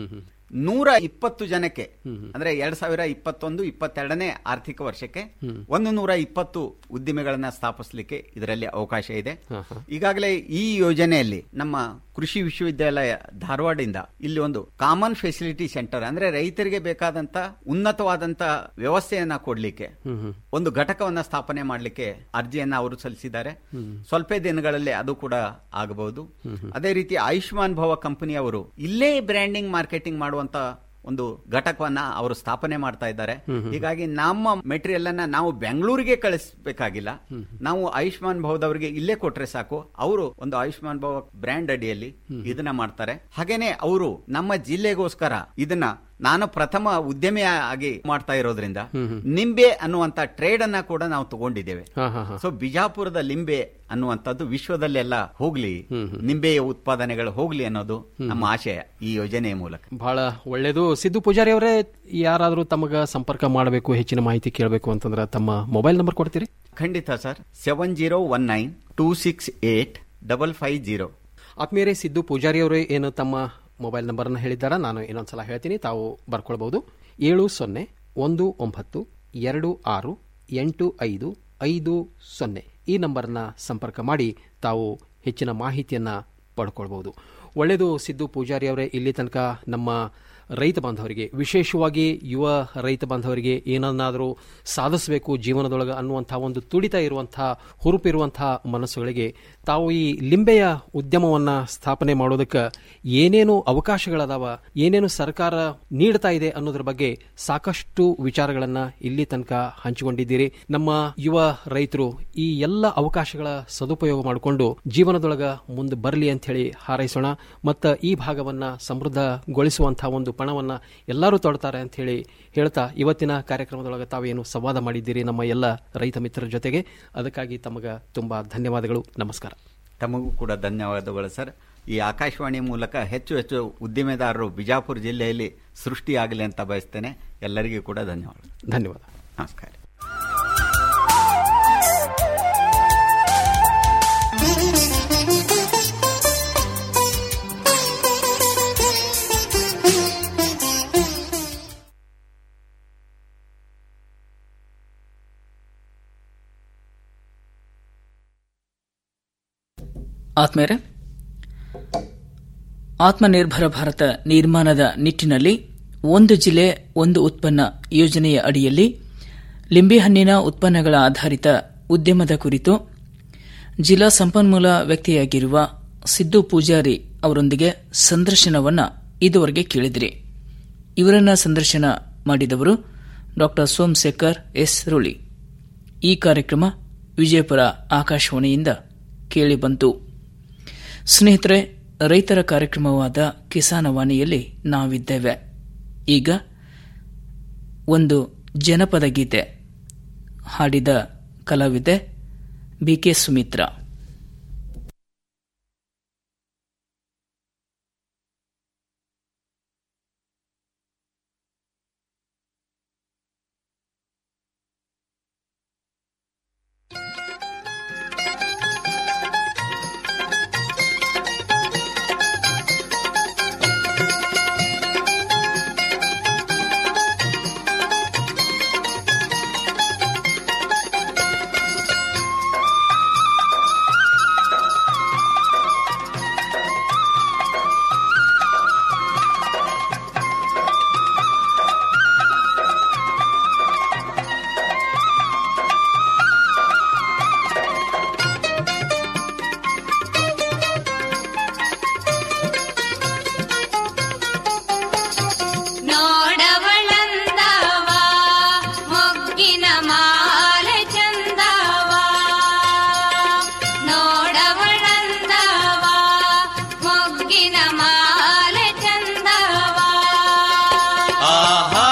ನೂರ ಇಪ್ಪತ್ತು ಜನಕ್ಕೆ ಅಂದ್ರೆ ಎರಡ್ ಸಾವಿರ ಇಪ್ಪತ್ತೊಂದು ಇಪ್ಪತ್ತೆರಡನೇ ಆರ್ಥಿಕ ವರ್ಷಕ್ಕೆ ಒಂದು ನೂರ ಇಪ್ಪತ್ತು ಉದ್ದಿಮೆಗಳನ್ನ ಸ್ಥಾಪಿಸಲಿಕ್ಕೆ ಇದರಲ್ಲಿ ಅವಕಾಶ ಇದೆ ಈಗಾಗಲೇ ಈ ಯೋಜನೆಯಲ್ಲಿ ನಮ್ಮ ಕೃಷಿ ವಿಶ್ವವಿದ್ಯಾಲಯ ಧಾರವಾಡದಿಂದ ಇಲ್ಲಿ ಒಂದು ಕಾಮನ್ ಫೆಸಿಲಿಟಿ ಸೆಂಟರ್ ಅಂದ್ರೆ ರೈತರಿಗೆ ಬೇಕಾದಂತ ಉನ್ನತವಾದಂತ ವ್ಯವಸ್ಥೆಯನ್ನ ಕೊಡ್ಲಿಕ್ಕೆ ಒಂದು ಘಟಕವನ್ನ ಸ್ಥಾಪನೆ ಮಾಡಲಿಕ್ಕೆ ಅರ್ಜಿಯನ್ನ ಅವರು ಸಲ್ಲಿಸಿದ್ದಾರೆ ಸ್ವಲ್ಪ ದಿನಗಳಲ್ಲಿ ಅದು ಕೂಡ ಆಗಬಹುದು ಅದೇ ರೀತಿ ಆಯುಷ್ಮಾನ್ ಭವ ಕಂಪನಿಯವರು ಇಲ್ಲೇ ಬ್ರ್ಯಾಂಡಿಂಗ್ ಮಾರ್ಕೆಟಿಂಗ್ ಮಾಡುವಂತ ಒಂದು ಘಟಕವನ್ನ ಅವರು ಸ್ಥಾಪನೆ ಮಾಡ್ತಾ ಇದ್ದಾರೆ ಹೀಗಾಗಿ ನಮ್ಮ ಮೆಟೀರಿಯಲ್ ಅನ್ನ ನಾವು ಬೆಂಗಳೂರಿಗೆ ಕಳಿಸಬೇಕಾಗಿಲ್ಲ ನಾವು ಆಯುಷ್ಮಾನ್ ಭವದವರಿಗೆ ಇಲ್ಲೇ ಕೊಟ್ರೆ ಸಾಕು ಅವರು ಒಂದು ಆಯುಷ್ಮಾನ್ ಭವ ಬ್ರ್ಯಾಂಡ್ ಅಡಿಯಲ್ಲಿ ಇದನ್ನ ಮಾಡ್ತಾರೆ ಹಾಗೇನೆ ಅವರು ನಮ್ಮ ಜಿಲ್ಲೆಗೋಸ್ಕರ ಇದನ್ನ ನಾನು ಪ್ರಥಮ ಉದ್ಯಮಿ ಆಗಿ ಮಾಡ್ತಾ ಇರೋದ್ರಿಂದ ನಿಂಬೆ ಅನ್ನುವಂತ ಟ್ರೇಡ್ ಅನ್ನ ಕೂಡ ನಾವು ತಗೊಂಡಿದ್ದೇವೆ ಸೊ ಬಿಜಾಪುರದ ಲಿಂಬೆ ಅನ್ನುವಂಥದ್ದು ವಿಶ್ವದಲ್ಲೆಲ್ಲ ಹೋಗ್ಲಿ ನಿಂಬೆಯ ಉತ್ಪಾದನೆಗಳು ಹೋಗ್ಲಿ ಅನ್ನೋದು ನಮ್ಮ ಆಶಯ ಈ ಯೋಜನೆಯ ಮೂಲಕ ಬಹಳ ಒಳ್ಳೇದು ಸಿದ್ದು ಪೂಜಾರಿ ಅವರೇ ಯಾರಾದರೂ ತಮಗ ಸಂಪರ್ಕ ಮಾಡಬೇಕು ಹೆಚ್ಚಿನ ಮಾಹಿತಿ ಕೇಳಬೇಕು ಅಂತಂದ್ರೆ ತಮ್ಮ ಮೊಬೈಲ್ ನಂಬರ್ ಕೊಡ್ತೀರಿ ಖಂಡಿತ sir seven zero one nine two six eight double five zero ಆತ್ಮೀಯರೇ ಸಿದ್ದು ಪೂಜಾರಿ ಅವರೇ ಏನು ತಮ್ಮ ಮೊಬೈಲ್ ನಂಬರ್ನ ಹೇಳಿದ್ದಾರ ನಾನು ಇನ್ನೊಂದ್ಸಲ ಹೇಳ್ತೀನಿ ತಾವು ಬರ್ಕೊಳ್ಬಹುದು ಏಳು ಸೊನ್ನೆ ಒಂದು ಒಂಬತ್ತು ಎರಡು ಆರು ಎಂಟು ಐದು ಐದು ಸೊನ್ನೆ ಈ ನಂಬರ್ನ ಸಂಪರ್ಕ ಮಾಡಿ ತಾವು ಹೆಚ್ಚಿನ ಮಾಹಿತಿಯನ್ನ ಪಡ್ಕೊಳ್ಬಹುದು ಒಳ್ಳೆಯದು ಸಿದ್ದು ಪೂಜಾರಿ ಅವರೇ ಇಲ್ಲಿ ತನಕ ನಮ್ಮ ರೈತ ಬಾಂಧವರಿಗೆ ವಿಶೇಷವಾಗಿ ಯುವ ರೈತ ಬಾಂಧವರಿಗೆ ಏನನ್ನಾದರೂ ಸಾಧಿಸಬೇಕು ಜೀವನದೊಳಗೆ ಅನ್ನುವಂಥ ಒಂದು ತುಡಿತ ಇರುವಂತಹ ಹುರುಪಿರುವಂತಹ ಮನಸ್ಸುಗಳಿಗೆ ತಾವು ಈ ಲಿಂಬೆಯ ಉದ್ಯಮವನ್ನ ಸ್ಥಾಪನೆ ಮಾಡೋದಕ್ಕೆ ಏನೇನು ಅವಕಾಶಗಳದಾವ ಏನೇನು ಸರ್ಕಾರ ನೀಡ್ತಾ ಇದೆ ಅನ್ನೋದ್ರ ಬಗ್ಗೆ ಸಾಕಷ್ಟು ವಿಚಾರಗಳನ್ನ ಇಲ್ಲಿ ತನಕ ಹಂಚಿಕೊಂಡಿದ್ದೀರಿ ನಮ್ಮ ಯುವ ರೈತರು ಈ ಎಲ್ಲ ಅವಕಾಶಗಳ ಸದುಪಯೋಗ ಮಾಡಿಕೊಂಡು ಜೀವನದೊಳಗ ಮುಂದೆ ಬರಲಿ ಅಂತ ಹೇಳಿ ಹಾರೈಸೋಣ ಮತ್ತು ಈ ಭಾಗವನ್ನ ಸಮೃದ್ಧಗೊಳಿಸುವಂತಹ ಒಂದು ಪಣವನ್ನ ಎಲ್ಲರೂ ತೊಡ್ತಾರೆ ಅಂತ ಹೇಳಿ ಹೇಳ್ತಾ ಇವತ್ತಿನ ಕಾರ್ಯಕ್ರಮದೊಳಗೆ ತಾವೇನು ಸಂವಾದ ಮಾಡಿದ್ದೀರಿ ನಮ್ಮ ಎಲ್ಲ ರೈತ ಮಿತ್ರರ ಜೊತೆಗೆ ಅದಕ್ಕಾಗಿ ತಮಗ ತುಂಬಾ ಧನ್ಯವಾದಗಳು ನಮಸ್ಕಾರ ತಮಗೂ ಕೂಡ ಧನ್ಯವಾದಗಳು ಸರ್ ಈ ಆಕಾಶವಾಣಿ ಮೂಲಕ ಹೆಚ್ಚು ಹೆಚ್ಚು ಉದ್ದಿಮೆದಾರರು ಬಿಜಾಪುರ ಜಿಲ್ಲೆಯಲ್ಲಿ ಸೃಷ್ಟಿಯಾಗಲಿ ಅಂತ ಬಯಸ್ತೇನೆ ಎಲ್ಲರಿಗೂ ಕೂಡ ಧನ್ಯವಾದ ಧನ್ಯವಾದ ನಮಸ್ಕಾರ ಆತ್ಮೇರೆ ಆತ್ಮನಿರ್ಭರ ಭಾರತ ನಿರ್ಮಾಣದ ನಿಟ್ಟಿನಲ್ಲಿ ಒಂದು ಜಿಲ್ಲೆ ಒಂದು ಉತ್ಪನ್ನ ಯೋಜನೆಯ ಅಡಿಯಲ್ಲಿ ಲಿಂಬೆಹಣ್ಣಿನ ಉತ್ಪನ್ನಗಳ ಆಧಾರಿತ ಉದ್ಯಮದ ಕುರಿತು ಜಿಲ್ಲಾ ಸಂಪನ್ಮೂಲ ವ್ಯಕ್ತಿಯಾಗಿರುವ ಸಿದ್ದು ಪೂಜಾರಿ ಅವರೊಂದಿಗೆ ಸಂದರ್ಶನವನ್ನ ಇದುವರೆಗೆ ಕೇಳಿದಿರಿ ಇವರನ್ನ ಸಂದರ್ಶನ ಮಾಡಿದವರು ಡಾ ಸೋಮಶೇಖರ್ ಎಸ್ ರುಳಿ ಈ ಕಾರ್ಯಕ್ರಮ ವಿಜಯಪುರ ಆಕಾಶವಾಣಿಯಿಂದ ಕೇಳಿಬಂತು ಸ್ನೇಹಿತರೆ ರೈತರ ಕಾರ್ಯಕ್ರಮವಾದ ಕಿಸಾನವಾಣಿಯಲ್ಲಿ ನಾವಿದ್ದೇವೆ ಈಗ ಒಂದು ಜನಪದ ಗೀತೆ ಹಾಡಿದ ಕಲಾವಿದೆ ಬಿಕೆ ಸುಮಿತ್ರಾ ನೋಡವಳಂದವ ಮೊಗ್ಗಿನ ಮಾಲೆ ಚಂದವ ನೋಡವಳಂದವ ಮೊಗ್ಗಿನ ಮಾಲೆ ಚಂದವ ಆಹಾ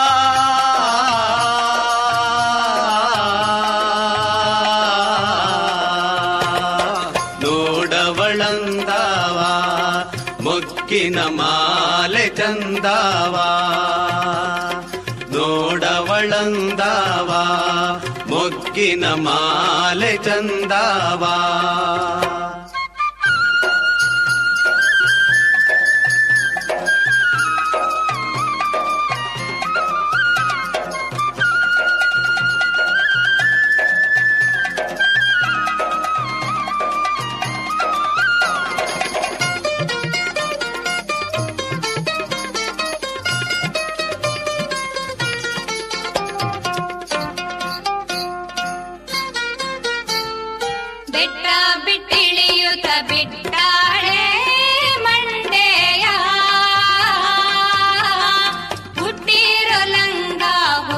ನೋಡವಳಂದಾವ ಮುಕ್ಕಿನ ಮಾಲೆ ಚಂದಾವ ನೋಡವಳಂದಾವ ಮೊಗ್ಗಿನ ಮಾಲೆ ಚಂದಾವ